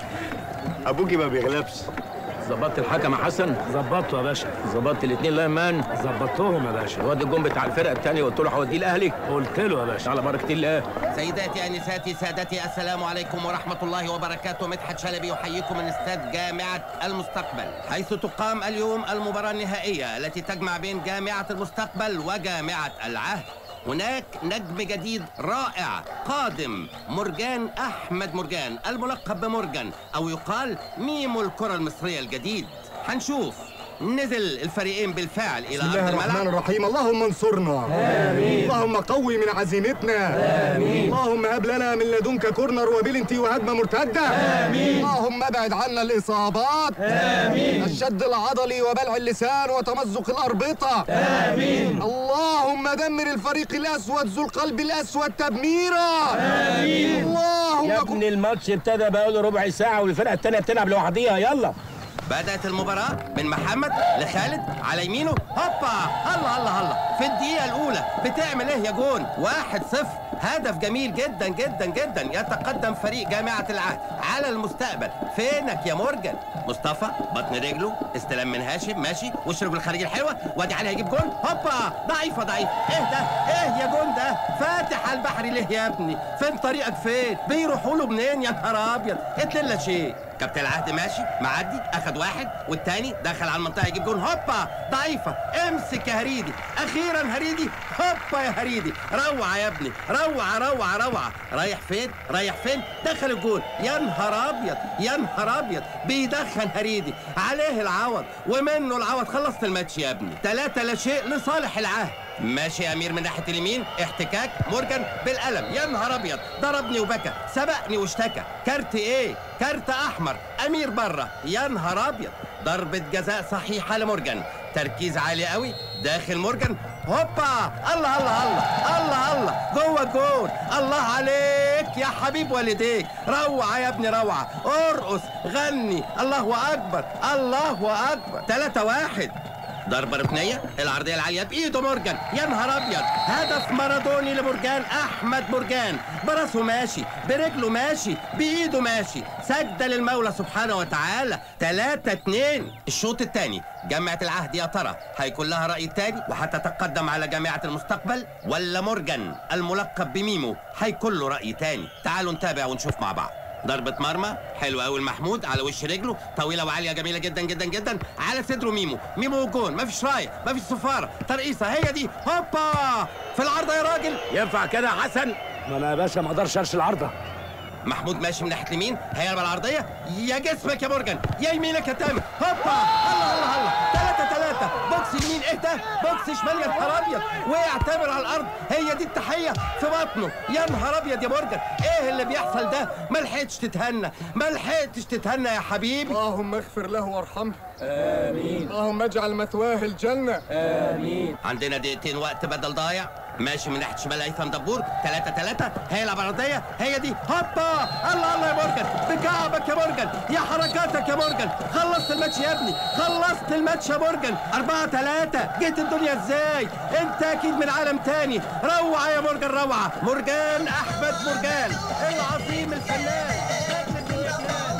ابوكي ما بيغلبش ظبطت الحكم يا حسن ظبطته يا باشا ظبطت الاثنين لامان ظبطتهم يا باشا الواد الجون بتاع الفرقه الثانيه قلت له هوديه الاهلي قلت له يا باشا على بركه الله سيداتي انساتي سادتي السلام عليكم ورحمه الله وبركاته مدحت شلبي يحييكم من استاد جامعه المستقبل حيث تقام اليوم المباراه النهائيه التي تجمع بين جامعه المستقبل وجامعه العهد هناك نجم جديد رائع قادم مرجان احمد مرجان الملقب بمرجان او يقال ميمو الكره المصريه الجديد هنشوف نزل الفريقين بالفعل الى بسم الله ارض الرحمن الملعب الرحيم اللهم انصرنا آمين. اللهم قوي من عزيمتنا آمين. اللهم هب لنا من لدنك كورنر وبلنتي وهجمه مرتده آمين. اللهم ابعد عنا الاصابات آمين. الشد العضلي وبلع اللسان وتمزق الاربطه آمين. اللهم دمر الفريق الاسود ذو القلب الاسود تدميرا آمين. اللهم يا ابني الماتش ابتدى بقاله ربع ساعه والفرقه الثانيه بتلعب لوحديها يلا بدأت المباراة من محمد لخالد على يمينه هوبا الله الله الله في الدقيقة الأولى بتعمل إيه يا جون؟ واحد صفر هدف جميل جدا جدا جدا يتقدم فريق جامعة العهد على المستقبل فينك يا مورجان مصطفى بطن رجله استلام من هاشم ماشي وش رجله الخارجي الحلوة وادي علي هيجيب جون هوبا ضعيفة ضعيفة ايه ده ايه يا جون ده فاتح على البحر ليه يا ابني فين طريقك فين بيروحوا له منين يا نهار ابيض اتنين لا شيء كابتن العهد ماشي معدي اخد واحد والتاني دخل على المنطقه يجيب جون هوبا ضعيفه امسك يا هريدي اخيرا هريدي هوبا يا هريدي روعه يا ابني روعه روعه روعه رايح فين رايح فين دخل الجون يا نهار ابيض يا نهار ابيض بيدخن هريدي عليه العوض ومنه العوض خلصت الماتش يا ابني ثلاثة لا شيء لصالح العهد ماشي يا امير من ناحيه اليمين احتكاك مورجان بالقلم يا نهار ابيض ضربني وبكى سبقني واشتكى كارت ايه كارت احمر امير بره يا نهار ابيض ضربة جزاء صحيحة لمورجان تركيز عالي قوي داخل مورجان هوبا الله الله الله الله الله جوه الجول الله عليك يا حبيب والديك روعه يا ابني روعه ارقص غني الله اكبر الله اكبر 3 واحد ضربة ركنية العرضية العالية بإيده مورجان يا نهار أبيض هدف مارادوني لمورجان أحمد مورجان براسه ماشي برجله ماشي بإيده ماشي سجدة للمولى سبحانه وتعالى 3 2 الشوط الثاني جامعة العهد يا ترى هيكون لها رأي تاني وهتتقدم على جامعة المستقبل ولا مورجان الملقب بميمو هيكون له رأي تاني تعالوا نتابع ونشوف مع بعض ضربة مرمى حلوة قوي المحمود على وش رجله طويلة وعالية جميلة جدا جدا جدا على صدره ميمو ميمو جون مفيش راية مفيش صفارة ترقيصة هي دي هوبا في العارضة يا راجل ينفع كده يا حسن ما انا يا باشا ما اقدرش ارش العارضه محمود ماشي من ناحية اليمين هيقرب العرضية يا جسمك يا مورجان يا يمينك يا تامر هوبا الله الله الله ثلاثة ثلاثة بوكس يمين ايه ده بوكس شمال يا نهار ابيض وقع تامر على الارض هي دي التحية في بطنه يا نهار ابيض يا مورجان ايه اللي بيحصل ده ما لحقتش تتهنى ما لحقتش تتهنى يا حبيبي اللهم اغفر له وارحمه آمين اللهم اجعل مثواه الجنة آمين عندنا دقيقتين وقت بدل ضايع ماشي من ناحيه شمال هيثم دبور 3 3 هيلعب عرضيه هي دي هوبا الله الله يا مورجان بكعبك يا مورجان يا حركاتك يا مورجان خلصت الماتش يا ابني خلصت الماتش يا مورجان 4 3 جيت الدنيا ازاي انت اكيد من عالم تاني روعه يا مورجان روعه مورجان احمد مورجان العظيم الفنان نجم الدنيا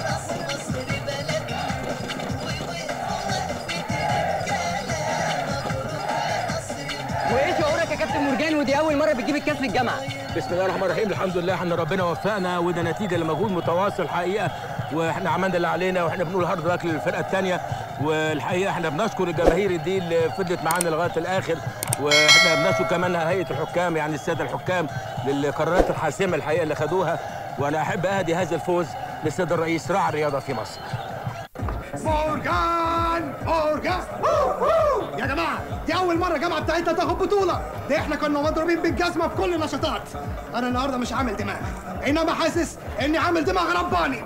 وايه شعورك يا كابتن مرجان ودي اول مره بتجيب الكاس للجامعه بسم الله الرحمن الرحيم الحمد لله احنا ربنا وفقنا وده نتيجه لمجهود متواصل حقيقه واحنا عملنا اللي علينا واحنا بنقول هارد لك للفرقه الثانيه والحقيقه احنا بنشكر الجماهير دي اللي فضلت معانا لغايه الاخر واحنا بنشكر كمان هيئه الحكام يعني الساده الحكام للقرارات الحاسمه الحقيقه اللي خدوها وانا احب اهدي هذا الفوز للسيد الرئيس راعي الرياضه في مصر مورجان مورجان أوه، أوه. يا جماعه دي اول مره الجامعه بتاعتنا تاخد بطوله دي احنا كنا مضروبين بالجزمه في كل النشاطات انا النهارده مش عامل دماغ انما حاسس اني عامل دماغ رباني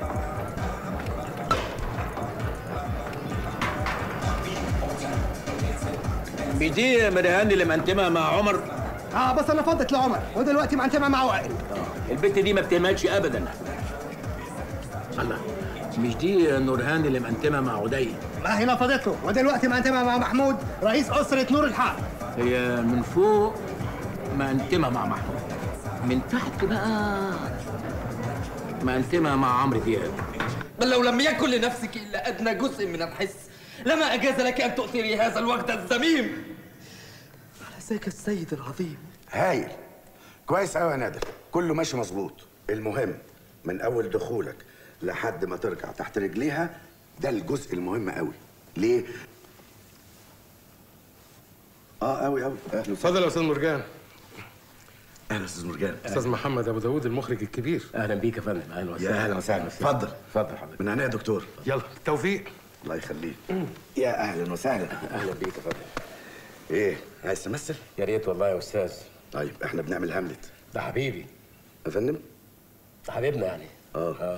مش دي مريهان اللي منتمه مع عمر اه بس انا فضت لعمر ودلوقتي معنتمه مع وائل البت دي ما بتهملش ابدا الله مش دي نورهان اللي منتمه مع عدي ما هنا فضت له ودلوقتي معنتمه مع محمود رئيس اسره نور الحق هي من فوق منتمه مع محمود من تحت بقى منتمه مع عمرو دياب بل لو لم يكن لنفسك إلا أدنى جزء من الحس لما أجاز لك أن تؤثري هذا الوقت الذميم على ذاك السيد العظيم هايل كويس قوي يا نادر كله ماشي مظبوط المهم من اول دخولك لحد ما ترجع تحت رجليها ده الجزء المهم قوي ليه اه قوي قوي اهلا اتفضل يا استاذ مرجان اهلا استاذ مرجان استاذ محمد ابو داوود المخرج الكبير اهلا بيك يا فندم اهلا يا اهلا وسهلا اتفضل اتفضل حضرتك من عينيا يا دكتور يلا توفيق الله يخليك يا اهلا وسهلا اهلا بيك يا فندم ايه عايز تمثل يا ريت والله يا استاذ طيب احنا بنعمل هاملت ده حبيبي يا فندم ده حبيبنا يعني اه اه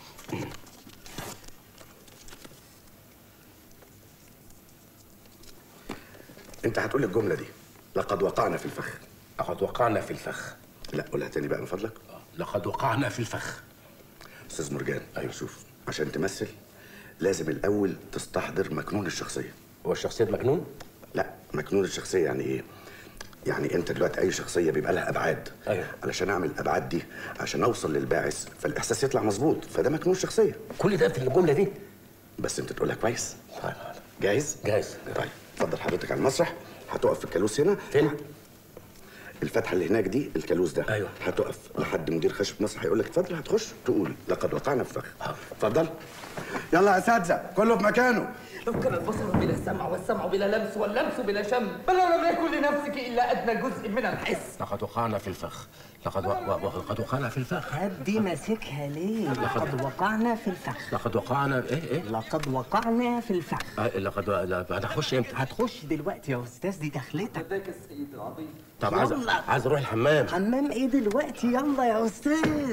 انت هتقول الجمله دي لقد وقعنا في الفخ لقد وقعنا في الفخ لا قولها تاني بقى من فضلك لقد وقعنا في الفخ استاذ مرجان ايوه شوف عشان تمثل لازم الاول تستحضر مكنون الشخصيه هو الشخصيه مجنون لا مكنون الشخصيه يعني ايه يعني انت دلوقتي اي شخصيه بيبقى لها ابعاد ايوه علشان اعمل الابعاد دي عشان اوصل للباعث فالاحساس يطلع مظبوط فده مكنون الشخصيه كل ده في الجمله دي بس انت تقولها كويس جاهز جاهز طيب اتفضل حضرتك على المسرح هتقف في الكالوس هنا فين الفتحه اللي هناك دي الكالوس ده ايوه هتقف لحد مدير خشب مسرح هيقول لك اتفضل هتخش تقول لقد وقعنا في فخ اتفضل يلا يا اساتذه كله في مكانه لو كان البصر بلا سمع والسمع بلا لمس واللمس بلا شم بل لو لم يكن لنفسك إلا أدنى جزء من الحس لقد وقعنا في الفخ لقد و... و... لقد وقعنا في الفخ دي ماسكها ليه؟ لقد وقعنا في الفخ لقد وقعنا ايه ايه لقد وقعنا في الفخ آه، لقد و... لا، هتخش امتى هتخش دلوقتي يا استاذ دي دخلتك ذاك السيد العظيم طب عايز يلا. عايز اروح الحمام حمام ايه دلوقتي يلا يا استاذ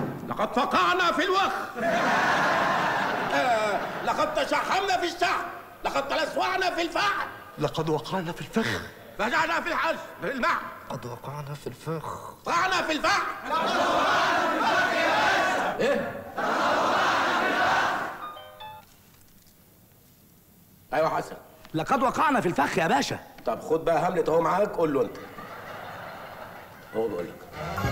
لقد فقعنا في الوخ آه، لقد تشحمنا في الشعب لقد تلسوعنا في الفحم لقد وقعنا في الفخ فجعنا في الحج بالمعنى قد وقعنا في الفخ وقعنا في الفحم ايه ايوه حسن لقد وقعنا في الفخ يا باشا طب خد بقى هاملت اهو معاك قول له انت هو بيقول لك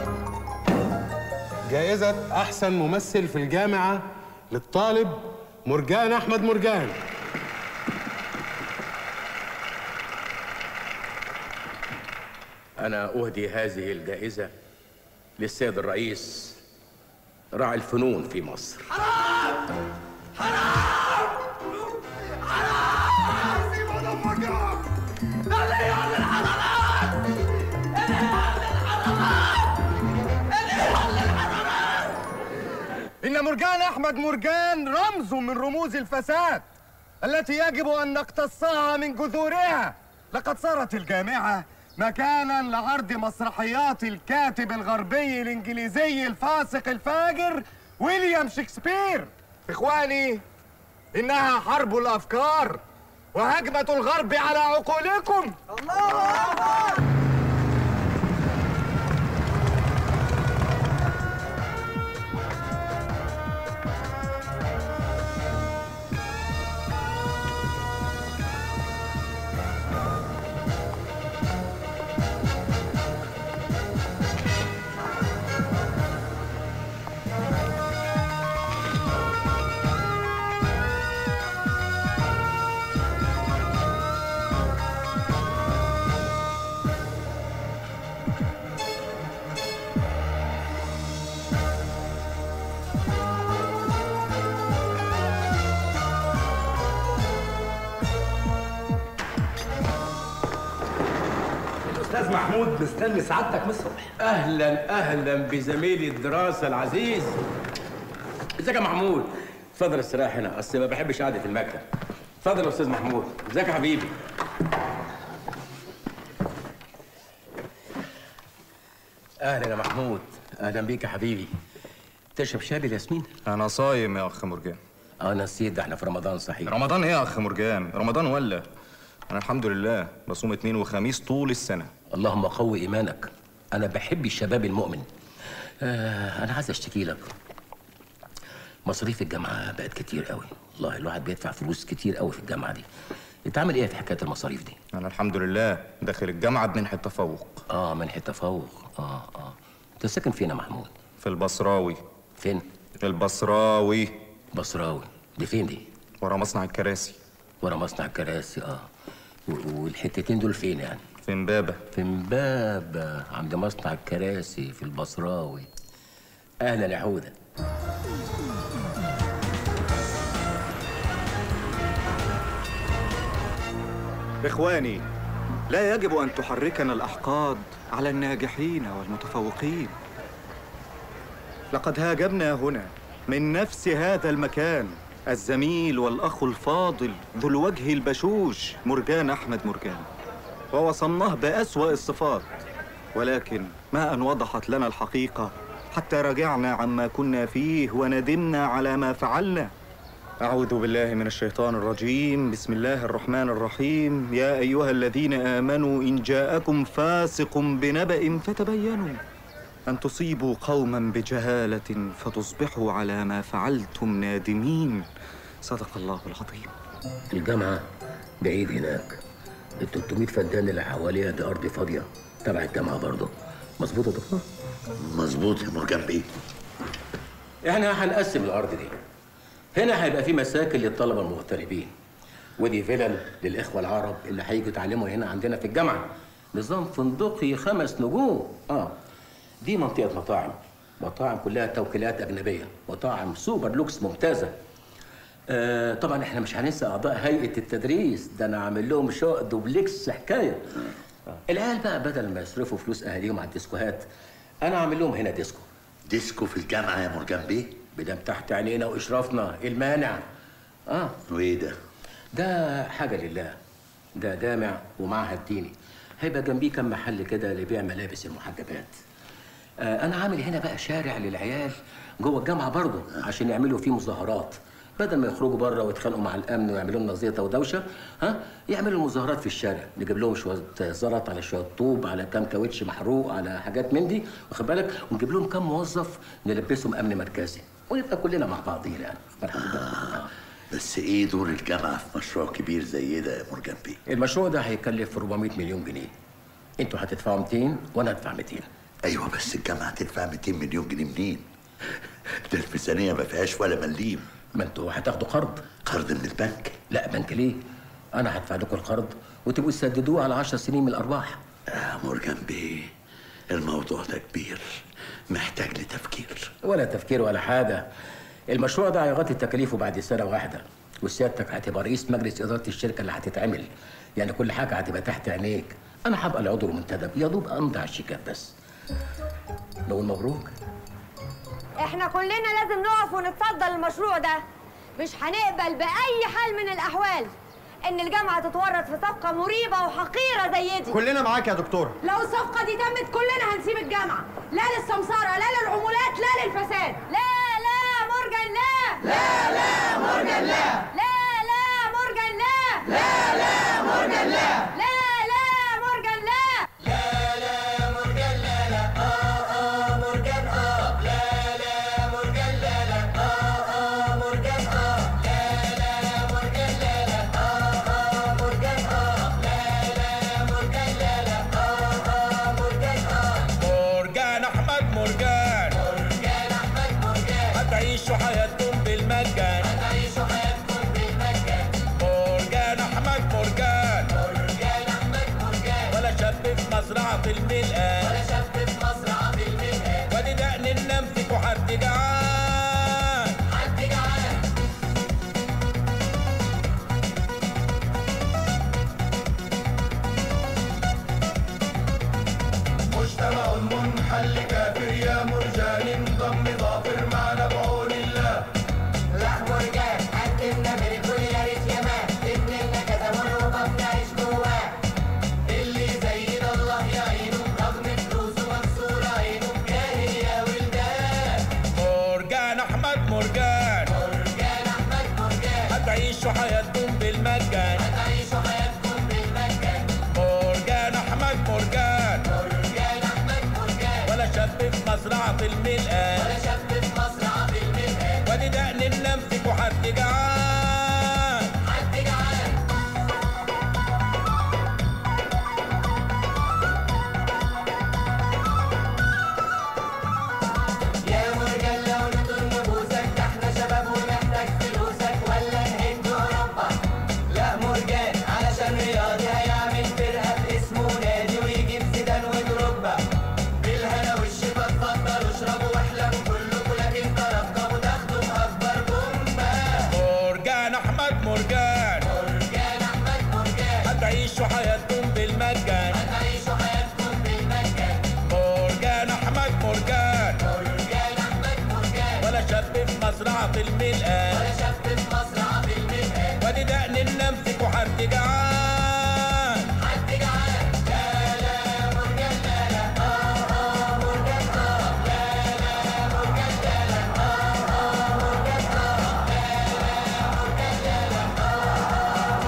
جائزة أحسن ممثل في الجامعة للطالب مرجان أحمد مرجان أنا أهدي هذه الجائزة للسيد الرئيس راعي الفنون في مصر إن مرجان أحمد مرجان رمز من رموز الفساد التي يجب أن نقتصها من جذورها لقد صارت الجامعة مكانا لعرض مسرحيات الكاتب الغربي الإنجليزي الفاسق الفاجر ويليام شكسبير إخواني إنها حرب الأفكار وهجمة الغرب على عقولكم الله أكبر الاستاذ محمود مستني سعادتك من الصبح اهلا اهلا بزميلي الدراسه العزيز ازيك يا محمود اتفضل استريح هنا اصل ما بحبش قعده المكتب اتفضل يا استاذ محمود ازيك يا حبيبي اهلا يا محمود اهلا بيك يا حبيبي تشرب شاي بالياسمين انا صايم يا اخ مرجان اه نسيت ده احنا في رمضان صحيح رمضان ايه يا اخ مرجان رمضان ولا انا الحمد لله بصوم اثنين وخميس طول السنه اللهم قوي ايمانك انا بحب الشباب المؤمن آه انا عايز اشتكي لك مصاريف الجامعه بقت كتير قوي والله الواحد بيدفع فلوس كتير قوي في الجامعه دي انت عامل ايه في حكايه المصاريف دي انا الحمد لله داخل الجامعه بمنحه تفوق اه منحه تفوق اه اه انت ساكن فين يا محمود في البصراوي فين البصراوي بصراوي دي فين دي ورا مصنع الكراسي ورا مصنع الكراسي اه و- والحتتين دول فين يعني في امبابه في امبابه عند مصنع الكراسي في البصراوي اهلا يا حوده إخواني لا يجب أن تحركنا الأحقاد على الناجحين والمتفوقين لقد هاجمنا هنا من نفس هذا المكان الزميل والأخ الفاضل ذو الوجه البشوش مرجان أحمد مرجان ووصمناه بأسوأ الصفات ولكن ما أن وضحت لنا الحقيقة حتى رجعنا عما كنا فيه وندمنا على ما فعلنا أعوذ بالله من الشيطان الرجيم بسم الله الرحمن الرحيم يا أيها الذين آمنوا إن جاءكم فاسق بنبأ فتبينوا أن تصيبوا قوما بجهالة فتصبحوا على ما فعلتم نادمين صدق الله العظيم الجامعه بعيد هناك ال 300 فدان اللي حواليها دي ارض فاضيه تبع الجامعه برضه مظبوط يا دكتور مظبوط يا مرجان بيه احنا هنقسم الارض دي هنا هيبقى في مساكن للطلبه المغتربين ودي فيلل للاخوه العرب اللي هيجوا يتعلموا هنا عندنا في الجامعه نظام فندقي خمس نجوم اه دي منطقه مطاعم مطاعم كلها توكيلات اجنبيه مطاعم سوبر لوكس ممتازه آه طبعا احنا مش هننسى اعضاء هيئه التدريس ده انا عامل لهم شقق دوبلكس حكايه العيال بقى بدل ما يصرفوا فلوس اهاليهم على الديسكوهات انا عامل لهم هنا ديسكو ديسكو في الجامعه يا مرجان بيه بدم تحت عينينا واشرافنا إيه المانع اه وايه ده ده حاجه لله ده جامع ومعهد ديني هيبقى جنبيه كم محل كده لبيع ملابس المحجبات آه انا عامل هنا بقى شارع للعيال جوه الجامعه برضه عشان يعملوا فيه مظاهرات بدل ما يخرجوا بره ويتخانقوا مع الامن ويعملوا لنا زيطه ودوشه ها يعملوا مظاهرات في الشارع نجيب لهم شويه زلط على شويه طوب على كام كاوتش محروق على حاجات من دي واخد بالك ونجيب لهم كام موظف نلبسهم امن مركزي ويبقى كلنا مع بعضينا يعني واخد بالك؟ بس ايه دور الجامعه في مشروع كبير زي ده يا مرجان بيه المشروع ده هيكلف 400 مليون جنيه انتوا هتدفعوا 200 وانا هدفع 200 ايوه بس الجامعه تدفع 200 مليون جنيه منين ده الميزانيه ما فيهاش ولا مليم ما انتوا هتاخدوا قرض قرض من البنك لا بنك ليه انا هدفع لكم القرض وتبقوا تسددوه على 10 سنين من الارباح يا مرجان بيه الموضوع ده كبير محتاج لتفكير ولا تفكير ولا حاجه المشروع ده هيغطي تكاليفه بعد سنه واحده وسيادتك هتبقى رئيس مجلس اداره الشركه اللي هتتعمل يعني كل حاجه هتبقى تحت عينيك انا هبقى العضو المنتدب يا دوب امضي على الشيكات بس نقول مبروك احنا كلنا لازم نقف ونتصدى للمشروع ده مش هنقبل بأي حال من الأحوال إن الجامعة تتورط في صفقة مريبة وحقيرة زي دي كلنا معاك يا دكتورة لو الصفقة دي تمت كلنا هنسيب الجامعة لا للسمسارة لا للعمولات لا للفساد لا لا مورجان لا لا لا مورجان لا لا لا مورجان لا لا لا مورجان لا لا لا مورجان لا مرجان احمد مرجان مرجان احمد مرجان هتعيشوا حياتكم بالمجان هتعيشوا حياتكم بالمجان مرجان احمد مرجان مرجان احمد مرجان ولا شاب في مزرعه الملقان ولا شاب في مزرعه الملقان وادي دقن النمسك وحد جعان حد جعان مجتمع منحل كافر يا مرجان انضم ظافر معنا بعون الله لا مرجان قدمنا بالكل يا ريت يا مان ابننا كذا مرة وبنعيش جواه اللي زي ده الله يعينه رغم فلوسه مكسورة عينه جاهل يا ولدان مرجان احمد مرجان مرجان احمد مرجان هتعيشوا حياتكم بالمجان هتعيشوا حياتكم بالمجان مرجان احمد مرجان مرجان احمد مرجان ولا شاب في مزرعه الملقان ولا شاب في مزرعة الملقان وادي دقن النمسك وحد جعان حد جعان يا مرجان لو نطول نبوسك ده احنا شباب ومحتاج فلوسك ولا نهد اوروبا لا مرجان علشان رياضي هيعمل فرقه باسمه نادي ويجيب زيدان ودروجبا بالهنا والشفا اتفضلوا اشربوا واحلموا كلكم لكن ترقبوا تاخدوا باكبر بومبا مرجان احمد مرجان مرجان احمد مرجان هتعيشوا حياتكم بالمجان هتعيشوا حياتكم بالمجان مرجان احمد مرجان مرجان احمد مرجان ولا شاب في مزرعه الملقان ولا شاب في مزرعه بالملقان وادي دقن النمسك وحد جعان حد جعان لا لا مرجان لا لا اه اه مرجان اه لا لا مرجان لا لا اه اه مرجان اه لا لا مرجان لا لا اه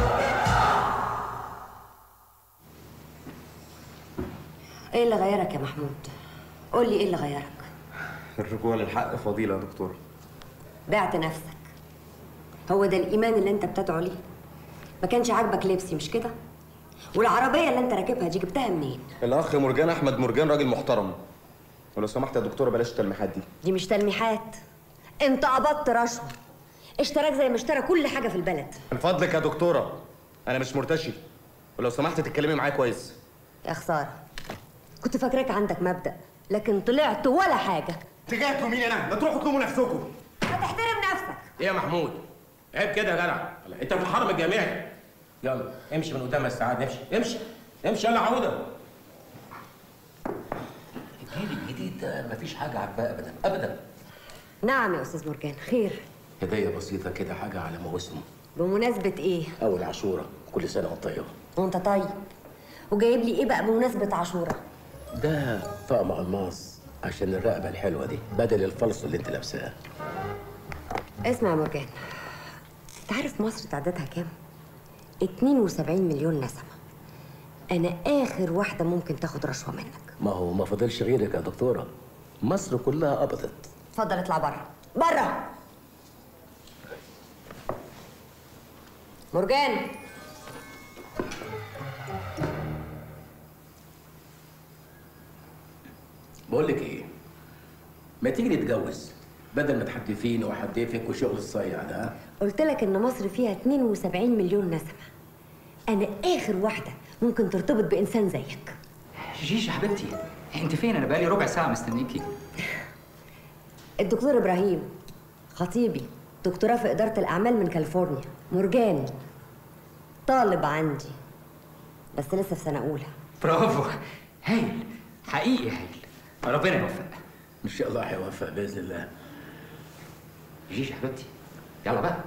إيه اللي غيرك يا محمود؟ قول لي إيه اللي غيرك؟ الرجوع للحق فضيلة يا دكتور بعت نفسك هو ده الإيمان اللي أنت بتدعو ليه؟ ما كانش عاجبك لبسي مش كده؟ والعربية اللي أنت راكبها دي جبتها منين؟ الأخ مرجان أحمد مرجان راجل محترم ولو سمحت يا دكتورة بلاش التلميحات دي دي مش تلميحات أنت قبضت رشوة اشتراك زي ما اشترى كل حاجة في البلد من فضلك يا دكتورة أنا مش مرتشي ولو سمحت تتكلمي معايا كويس يا خسارة كنت فاكراك عندك مبدأ لكن طلعت ولا حاجة تجاهكم مين انا؟ ما تروحوا تلوموا نفسكم هتحترم نفسك ايه يا محمود عيب كده يا جدع انت في الحرم الجامعي يلا امشي من قدام الساعات امشي امشي امشي يلا عوده الجيل الجديد ده مفيش حاجه عاجباه ابدا ابدا نعم يا أستاذ مرجان خير هديه بسيطه كده حاجه على موسم بمناسبة إيه؟ اول عاشوره كل سنه وانت طيبه وأنت طيب وجايب لي إيه بقى بمناسبة عاشورة؟ ده طقم الماس عشان الرقبه الحلوه دي بدل الفلس اللي انت لابساه اسمع يا مرجان انت عارف مصر تعدادها كام 72 مليون نسمه انا اخر واحده ممكن تاخد رشوه منك ما هو ما فضلش غيرك يا دكتوره مصر كلها قبضت اتفضل اطلع بره بره مرجان بقول لك ايه ما تيجي نتجوز بدل ما تحدفيني واحدفك وشغل الصيع ده ها؟ قلت لك ان مصر فيها 72 مليون نسمه انا اخر واحده ممكن ترتبط بانسان زيك جيجي حبيبتي انت فين انا بقالي ربع ساعه مستنيكي الدكتور ابراهيم خطيبي دكتوراه في اداره الاعمال من كاليفورنيا مرجان طالب عندي بس لسه في سنه اولى برافو هايل حقيقي هايل ربنا يوفق ان شاء الله هيوفق باذن الله جيجي حبيبتي يلا بقى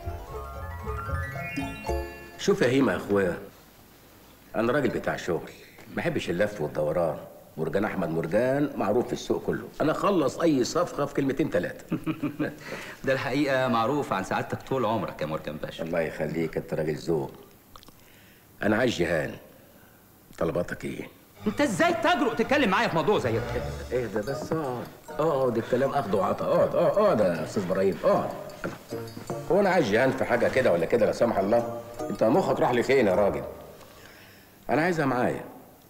شوف يا هيما يا اخويا انا راجل بتاع شغل ما بحبش اللف والدوران مرجان احمد مرجان معروف في السوق كله انا اخلص اي صفقه في كلمتين ثلاثه ده الحقيقه معروف عن سعادتك طول عمرك يا مرجان باشا الله يخليك انت راجل ذوق انا عايز جيهان طلباتك ايه انت ازاي تجرؤ تتكلم معايا في موضوع زي ده اهدى بس اقعد اقعد الكلام اخده وعطا اقعد اقعد اقعد يا استاذ ابراهيم اقعد هو انا عايز جيهان في حاجه كده ولا كده لا سمح الله انت مخك راح لفين يا راجل انا عايزها معايا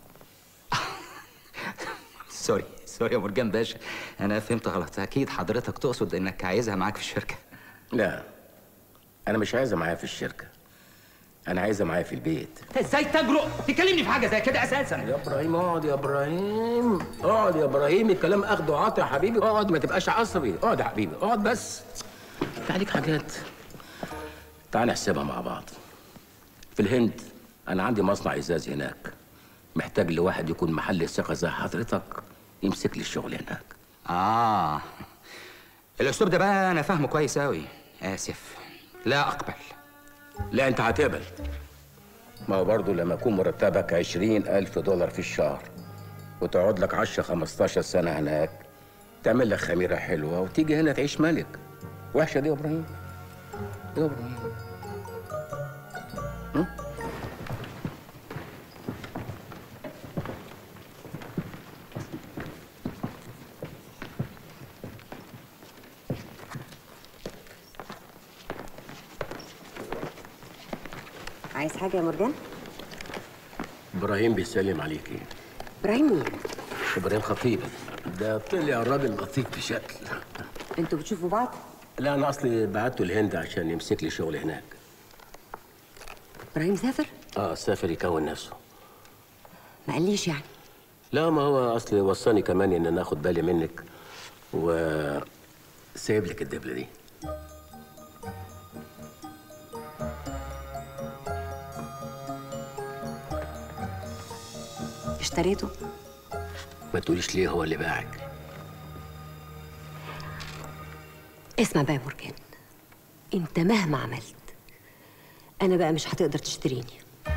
سوري سوري يا مرجان باشا انا فهمت غلط اكيد حضرتك تقصد انك عايزها معاك في الشركه لا انا مش عايزها معايا في الشركه انا عايزها معايا في البيت انت ازاي تجرؤ تكلمني في حاجه زي كده اساسا يا ابراهيم اقعد يا ابراهيم اقعد يا ابراهيم الكلام اخده وعطا يا حبيبي اقعد ما تبقاش عصبي اقعد يا حبيبي اقعد بس انت عليك حاجات تعال نحسبها مع بعض في الهند انا عندي مصنع ازاز هناك محتاج لواحد يكون محل ثقه زي حضرتك يمسك لي الشغل هناك اه الاسلوب ده بقى انا فاهمه كويس قوي اسف لا اقبل لا انت هتقبل ما هو برضه لما يكون مرتبك عشرين ألف دولار في الشهر وتقعد لك 10 15 سنة هناك تعمل لك خميرة حلوة وتيجي هنا تعيش ملك وحشة دي يا إبراهيم يا إبراهيم عايز حاجه يا مرجان إبراهيم بيسلم عليكي ابراهيم مين إبراهيم خطيب ده طلع راجل لطيف بشكل انتوا بتشوفوا بعض لا أنا أصلي بعته الهند عشان يمسك لي شغل هناك ابراهيم سافر اه سافر يكون نفسه ما قاليش يعني لا ما هو اصلي وصاني كمان ان انا اخد بالي منك و سايب لك الدبله دي اشتريته ما تقوليش ليه هو اللي باعك اسمع بقى يا مرجان انت مهما عملت انا بقى مش هتقدر تشتريني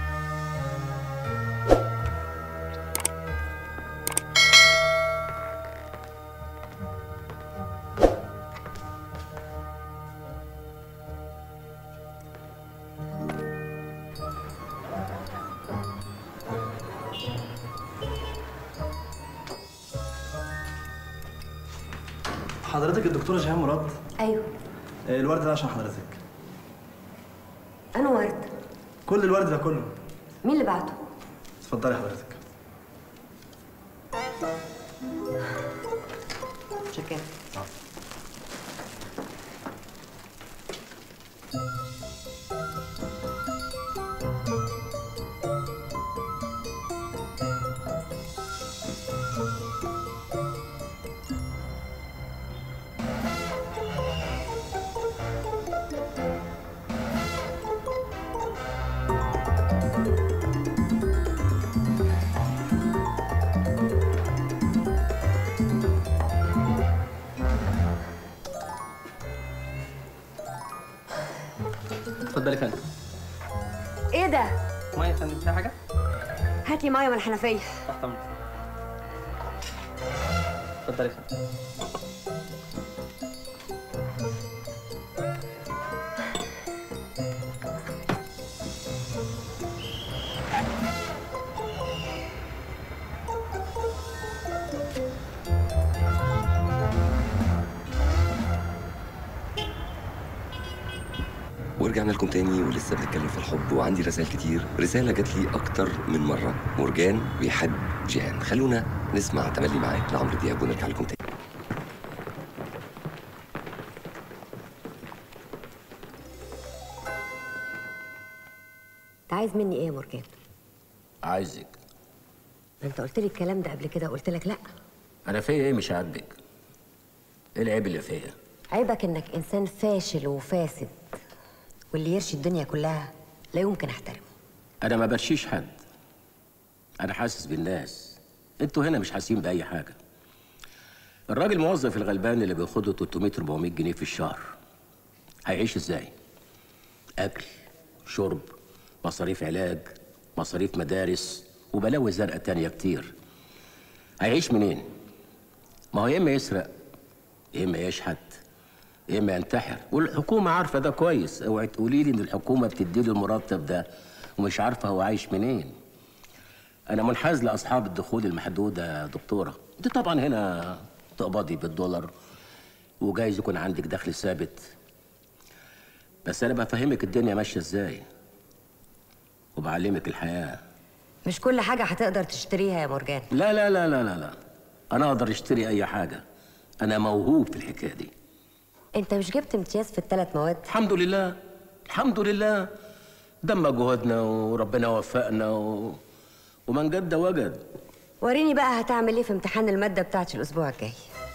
حضرتك الدكتورة جيهان مراد ايوه آه، الورد ده عشان حضرتك انا ورد كل الورد ده كله مين اللي بعته اتفضلي حضرتك شكرا اتفضلي يا فندم ايه ده ميه يا فندم في حاجه هات لي ميه من الحنفيه تحت امرك اتفضلي يا فندم ورجعنا لكم تاني ولسه بنتكلم في الحب وعندي رسائل كتير رسالة جات لي أكتر من مرة مرجان بيحب جيهان خلونا نسمع تملي معاك لعمرو دياب ونرجع لكم تاني انت عايز مني ايه يا مرجان عايزك انت قلت لي الكلام ده قبل كده قلت لك لا انا فيا ايه مش عاجبك ايه العيب اللي فيا عيبك انك انسان فاشل وفاسد واللي يرشي الدنيا كلها لا يمكن احترمه انا ما برشيش حد انا حاسس بالناس انتوا هنا مش حاسين باي حاجه الراجل الموظف الغلبان اللي بياخده 300 400 جنيه في الشهر هيعيش ازاي اكل شرب مصاريف علاج مصاريف مدارس وبلاوي زرقاء تانية كتير هيعيش منين ما هو يا اما يسرق يا اما يشحت يا اما ينتحر والحكومه عارفه ده كويس اوعي تقولي لي ان الحكومه بتدي له المرتب ده ومش عارفه هو عايش منين انا منحاز لاصحاب الدخول المحدوده يا دكتوره انت طبعا هنا تقبضي بالدولار وجايز يكون عندك دخل ثابت بس انا بفهمك الدنيا ماشيه ازاي وبعلمك الحياه مش كل حاجه هتقدر تشتريها يا مرجان لا لا لا لا لا لا انا اقدر اشتري اي حاجه انا موهوب في الحكايه دي انت مش جبت امتياز في الثلاث مواد الحمد لله الحمد لله دم جهدنا وربنا وفقنا و... ومن جد وجد وريني بقى هتعمل ايه في امتحان الماده بتاعت الاسبوع الجاي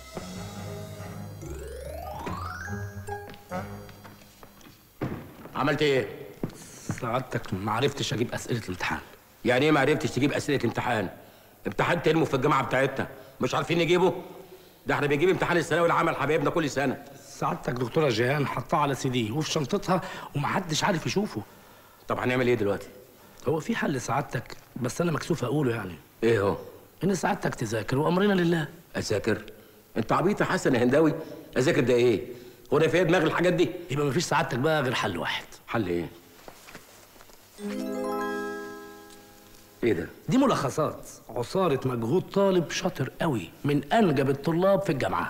عملت ايه سعادتك ما عرفتش اجيب اسئله الامتحان يعني ايه ما عرفتش تجيب اسئله امتحان امتحان ترموا في الجامعه بتاعتنا مش عارفين نجيبه ده احنا بنجيب امتحان الثانوي العام حبايبنا كل سنه سعادتك دكتوره جيهان حطاه على سي دي وفي شنطتها ومحدش عارف يشوفه طب هنعمل ايه دلوقتي هو في حل سعادتك بس انا مكسوف اقوله يعني ايه هو ان سعادتك تذاكر وامرنا لله اذاكر انت عبيط يا حسن يا هنداوي اذاكر ده ايه هو انا في دماغ الحاجات دي يبقى مفيش سعادتك بقى غير حل واحد حل ايه ايه ده دي ملخصات عصارة مجهود طالب شاطر قوي من انجب الطلاب في الجامعه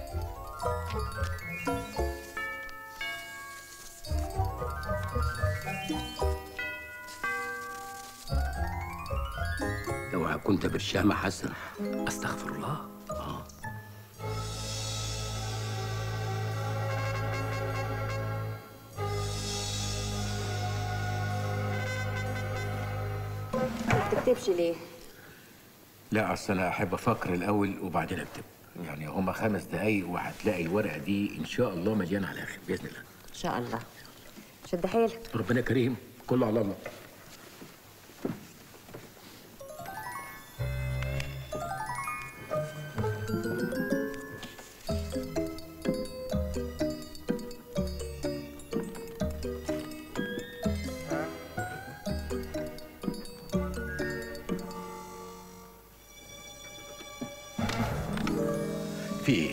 اوعى كنت برشامه حسن استغفر الله اه ما بتكتبش ليه لا اصل انا احب افكر الاول وبعدين اكتب يعني هما خمس دقايق وهتلاقي الورقه دي ان شاء الله مليانه على الاخر باذن الله ان شاء الله شد حيلك ربنا كريم كله على الله في ايه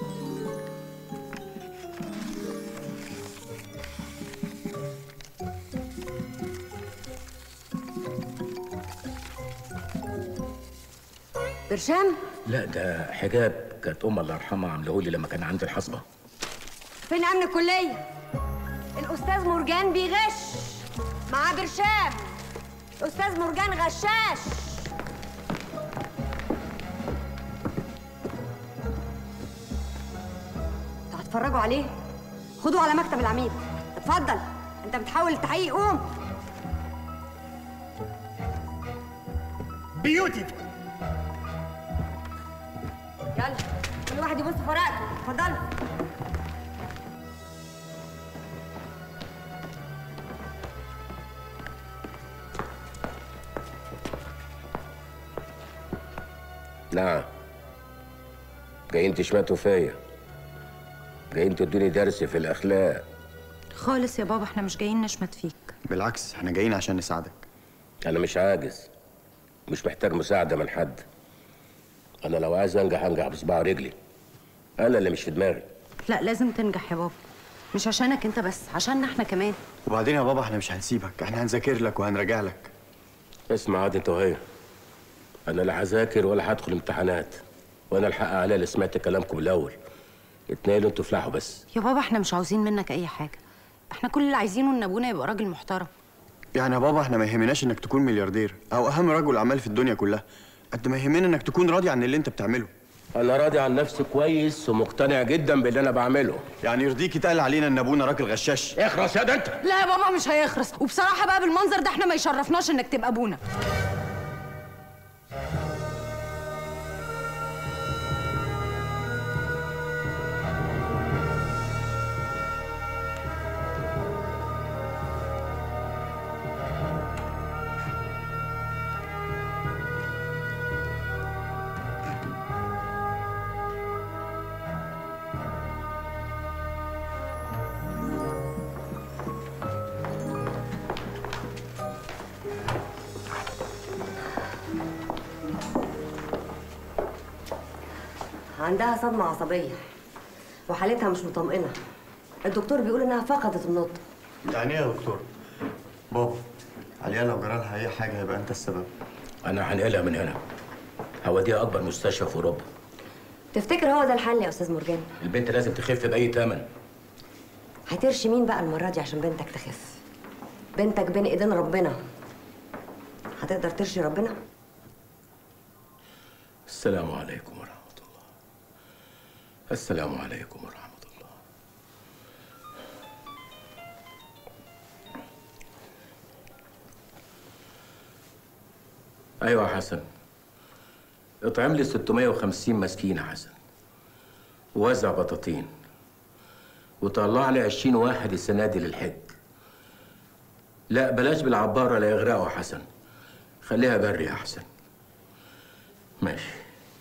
برشام لا ده حجاب كانت ام الله يرحمها عامله لي لما كان عندي الحصبه فين امن الكليه الاستاذ مرجان بيغش مع برشام استاذ مرجان غشاش انتوا هتتفرجوا عليه خدوا على مكتب العميد اتفضل انت بتحاول التحقيق قوم بيوتيفول يلا كل واحد يبص في ورقته اتفضلوا نعم جايين تشمتوا فيا جايين تدوني درس في الاخلاق خالص يا بابا احنا مش جايين نشمت فيك بالعكس احنا جايين عشان نساعدك انا مش عاجز مش محتاج مساعده من حد انا لو عايز انجح انجح بصباع رجلي انا اللي مش في دماغي لا لازم تنجح يا بابا مش عشانك انت بس عشاننا احنا كمان وبعدين يا بابا احنا مش هنسيبك احنا هنذاكر لك وهنراجع لك اسمع عاد انت وهي انا لا هذاكر ولا هدخل امتحانات وانا الحق عليا اللي سمعت كلامكم الاول اتنقلوا انتوا افلحوا بس يا بابا احنا مش عاوزين منك اي حاجه احنا كل اللي عايزينه ان ابونا يبقى راجل محترم يعني يا بابا احنا ما يهمناش انك تكون ملياردير او اهم رجل اعمال في الدنيا كلها قد ما يهمنا انك تكون راضي عن اللي انت بتعمله انا راضي عن نفسي كويس ومقتنع جدا باللي انا بعمله يعني يرضيك يتقال علينا ان ابونا راجل غشاش اخرس يا ده انت لا يا بابا مش هيخرس وبصراحه بقى بالمنظر ده احنا ما يشرفناش انك تبقى ابونا عندها صدمة عصبية وحالتها مش مطمئنة الدكتور بيقول انها فقدت النطق يعني ايه يا دكتور بابا عليا لو جرالها اي حاجه هيبقى انت السبب انا هنقلها من هنا هوديها اكبر مستشفى في اوروبا تفتكر هو ده الحل يا استاذ مرجان البنت لازم تخف باي ثمن هترشي مين بقى المرة دي عشان بنتك تخف بنتك بين ايدين ربنا هتقدر ترشي ربنا السلام عليكم ورحمه الله السلام عليكم ورحمه الله ايوه يا حسن اطعم لي 650 مسكين يا حسن ووزع بطاطين وطلع لي 20 واحد السنه دي للحج لا بلاش بالعباره لا يغرقوا يا حسن خليها بري يا حسن ماشي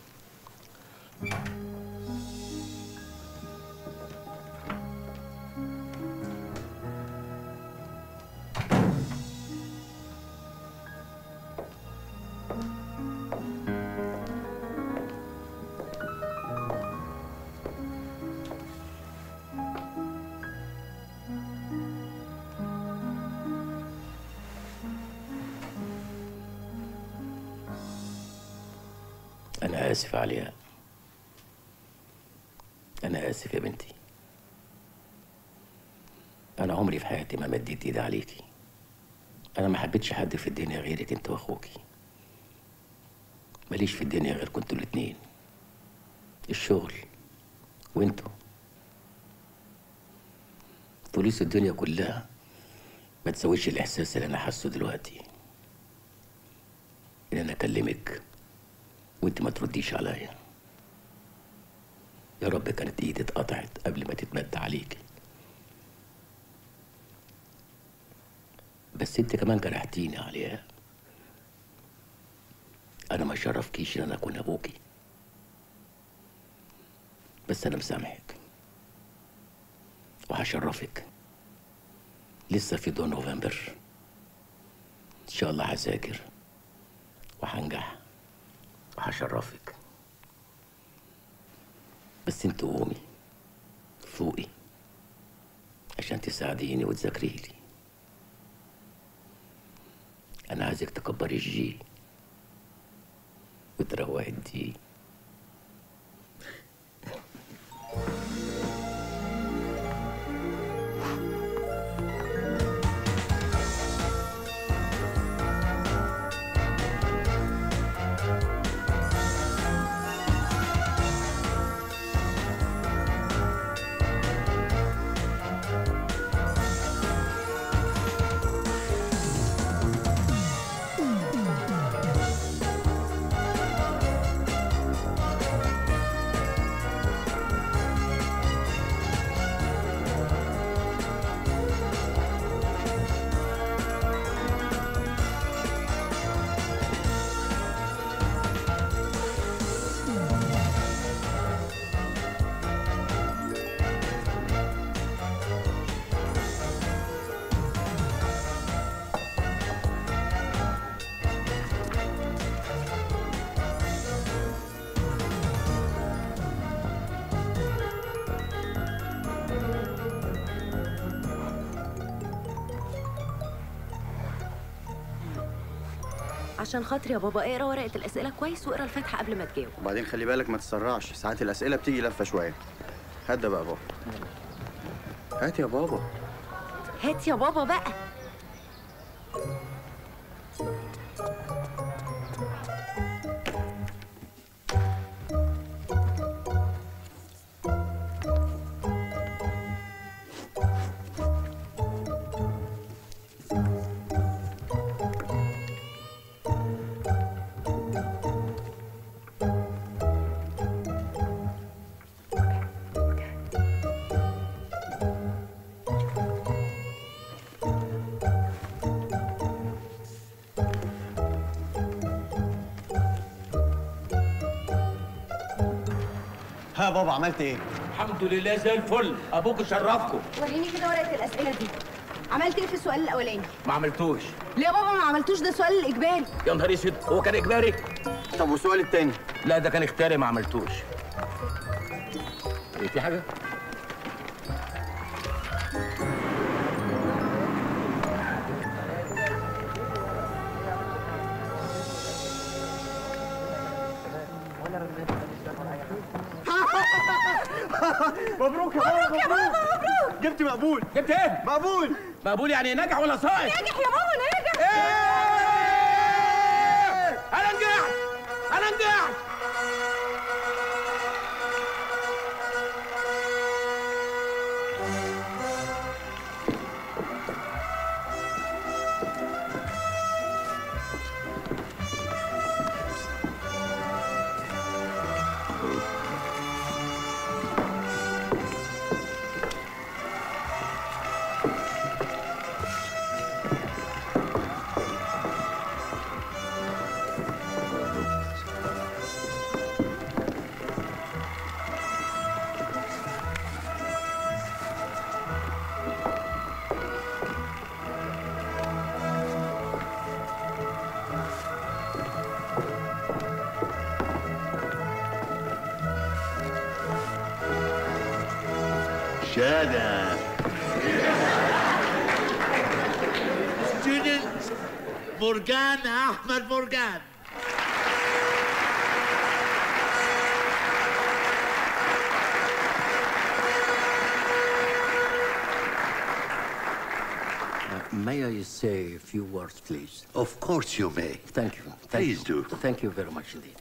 أنا آسف عليها أنا آسف يا بنتي أنا عمري في حياتي ما مديت إيدي عليكي أنا ما حبيتش حد في الدنيا غيرك أنت وأخوكي ماليش في الدنيا غير كنتوا الاتنين الشغل وانتوا فلوس الدنيا كلها ما تسويش الإحساس اللي أنا حاسه دلوقتي إن أنا أكلمك وانت ما ترديش عليا يا رب كانت ايدي اتقطعت قبل ما تتمد عليكي بس انت كمان جرحتيني عليها انا ما شرفكيش ان انا اكون ابوكي بس انا مسامحك وهشرفك لسه في دون نوفمبر ان شاء الله هذاكر وهنجح وهشرفك بس انت قومي فوقي عشان تساعديني وتذاكري لي انا عايزك تكبري الجي وتروقي الدي عشان خاطري يا بابا اقرا ورقه الاسئله كويس واقرا الفاتحه قبل ما تجاوب وبعدين خلي بالك ما تسرعش ساعات الاسئله بتيجي لفه شويه هات ده بقى يا بابا هات يا بابا هات يا بابا بقى ها بابا عملت ايه؟ الحمد لله زي الفل ابوك شرفكم وريني كده ورقه الاسئله دي عملت ايه في السؤال الاولاني ما عملتوش ليه يا بابا ما عملتوش ده سؤال الاجباري يا نهار اسود هو كان اجباري طب والسؤال التاني لا ده كان اختياري ما عملتوش ايه في حاجه مبروك يا مبروك يا بابا مبروك جبت مقبول جبت ايه مقبول مقبول يعني ناجح ولا ساقط ناجح يا بابا ناجح انا نجحت انا نجحت شادة Student Morgan Ahmed Morgan. May I say a few words, please? Of course you may. Thank you. Thank Please you. do. Thank you very much indeed.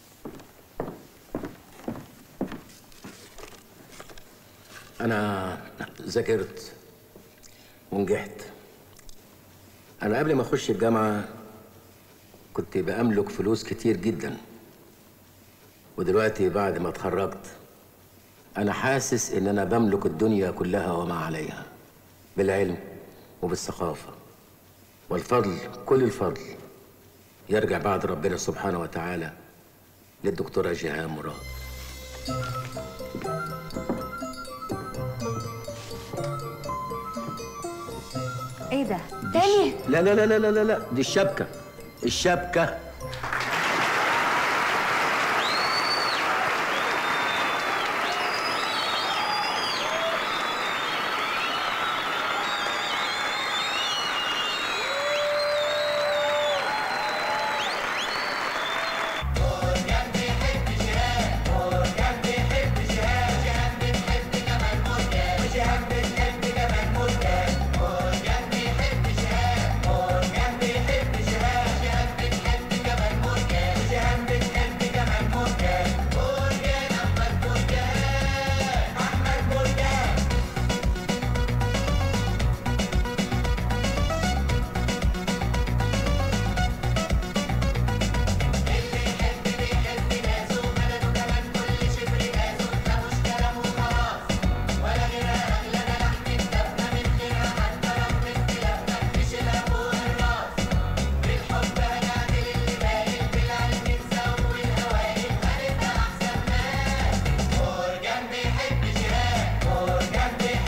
أنا ذاكرت ونجحت. أنا قبل ما أخش الجامعة كنت بأملك فلوس كتير جدا. ودلوقتي بعد ما اتخرجت أنا حاسس إن أنا بملك الدنيا كلها وما عليها. بالعلم وبالثقافة. والفضل كل الفضل يرجع بعد ربنا سبحانه وتعالى للدكتورة جيهان مراد ايه ده تاني لا لا لا لا لا لا دي الشبكة الشبكة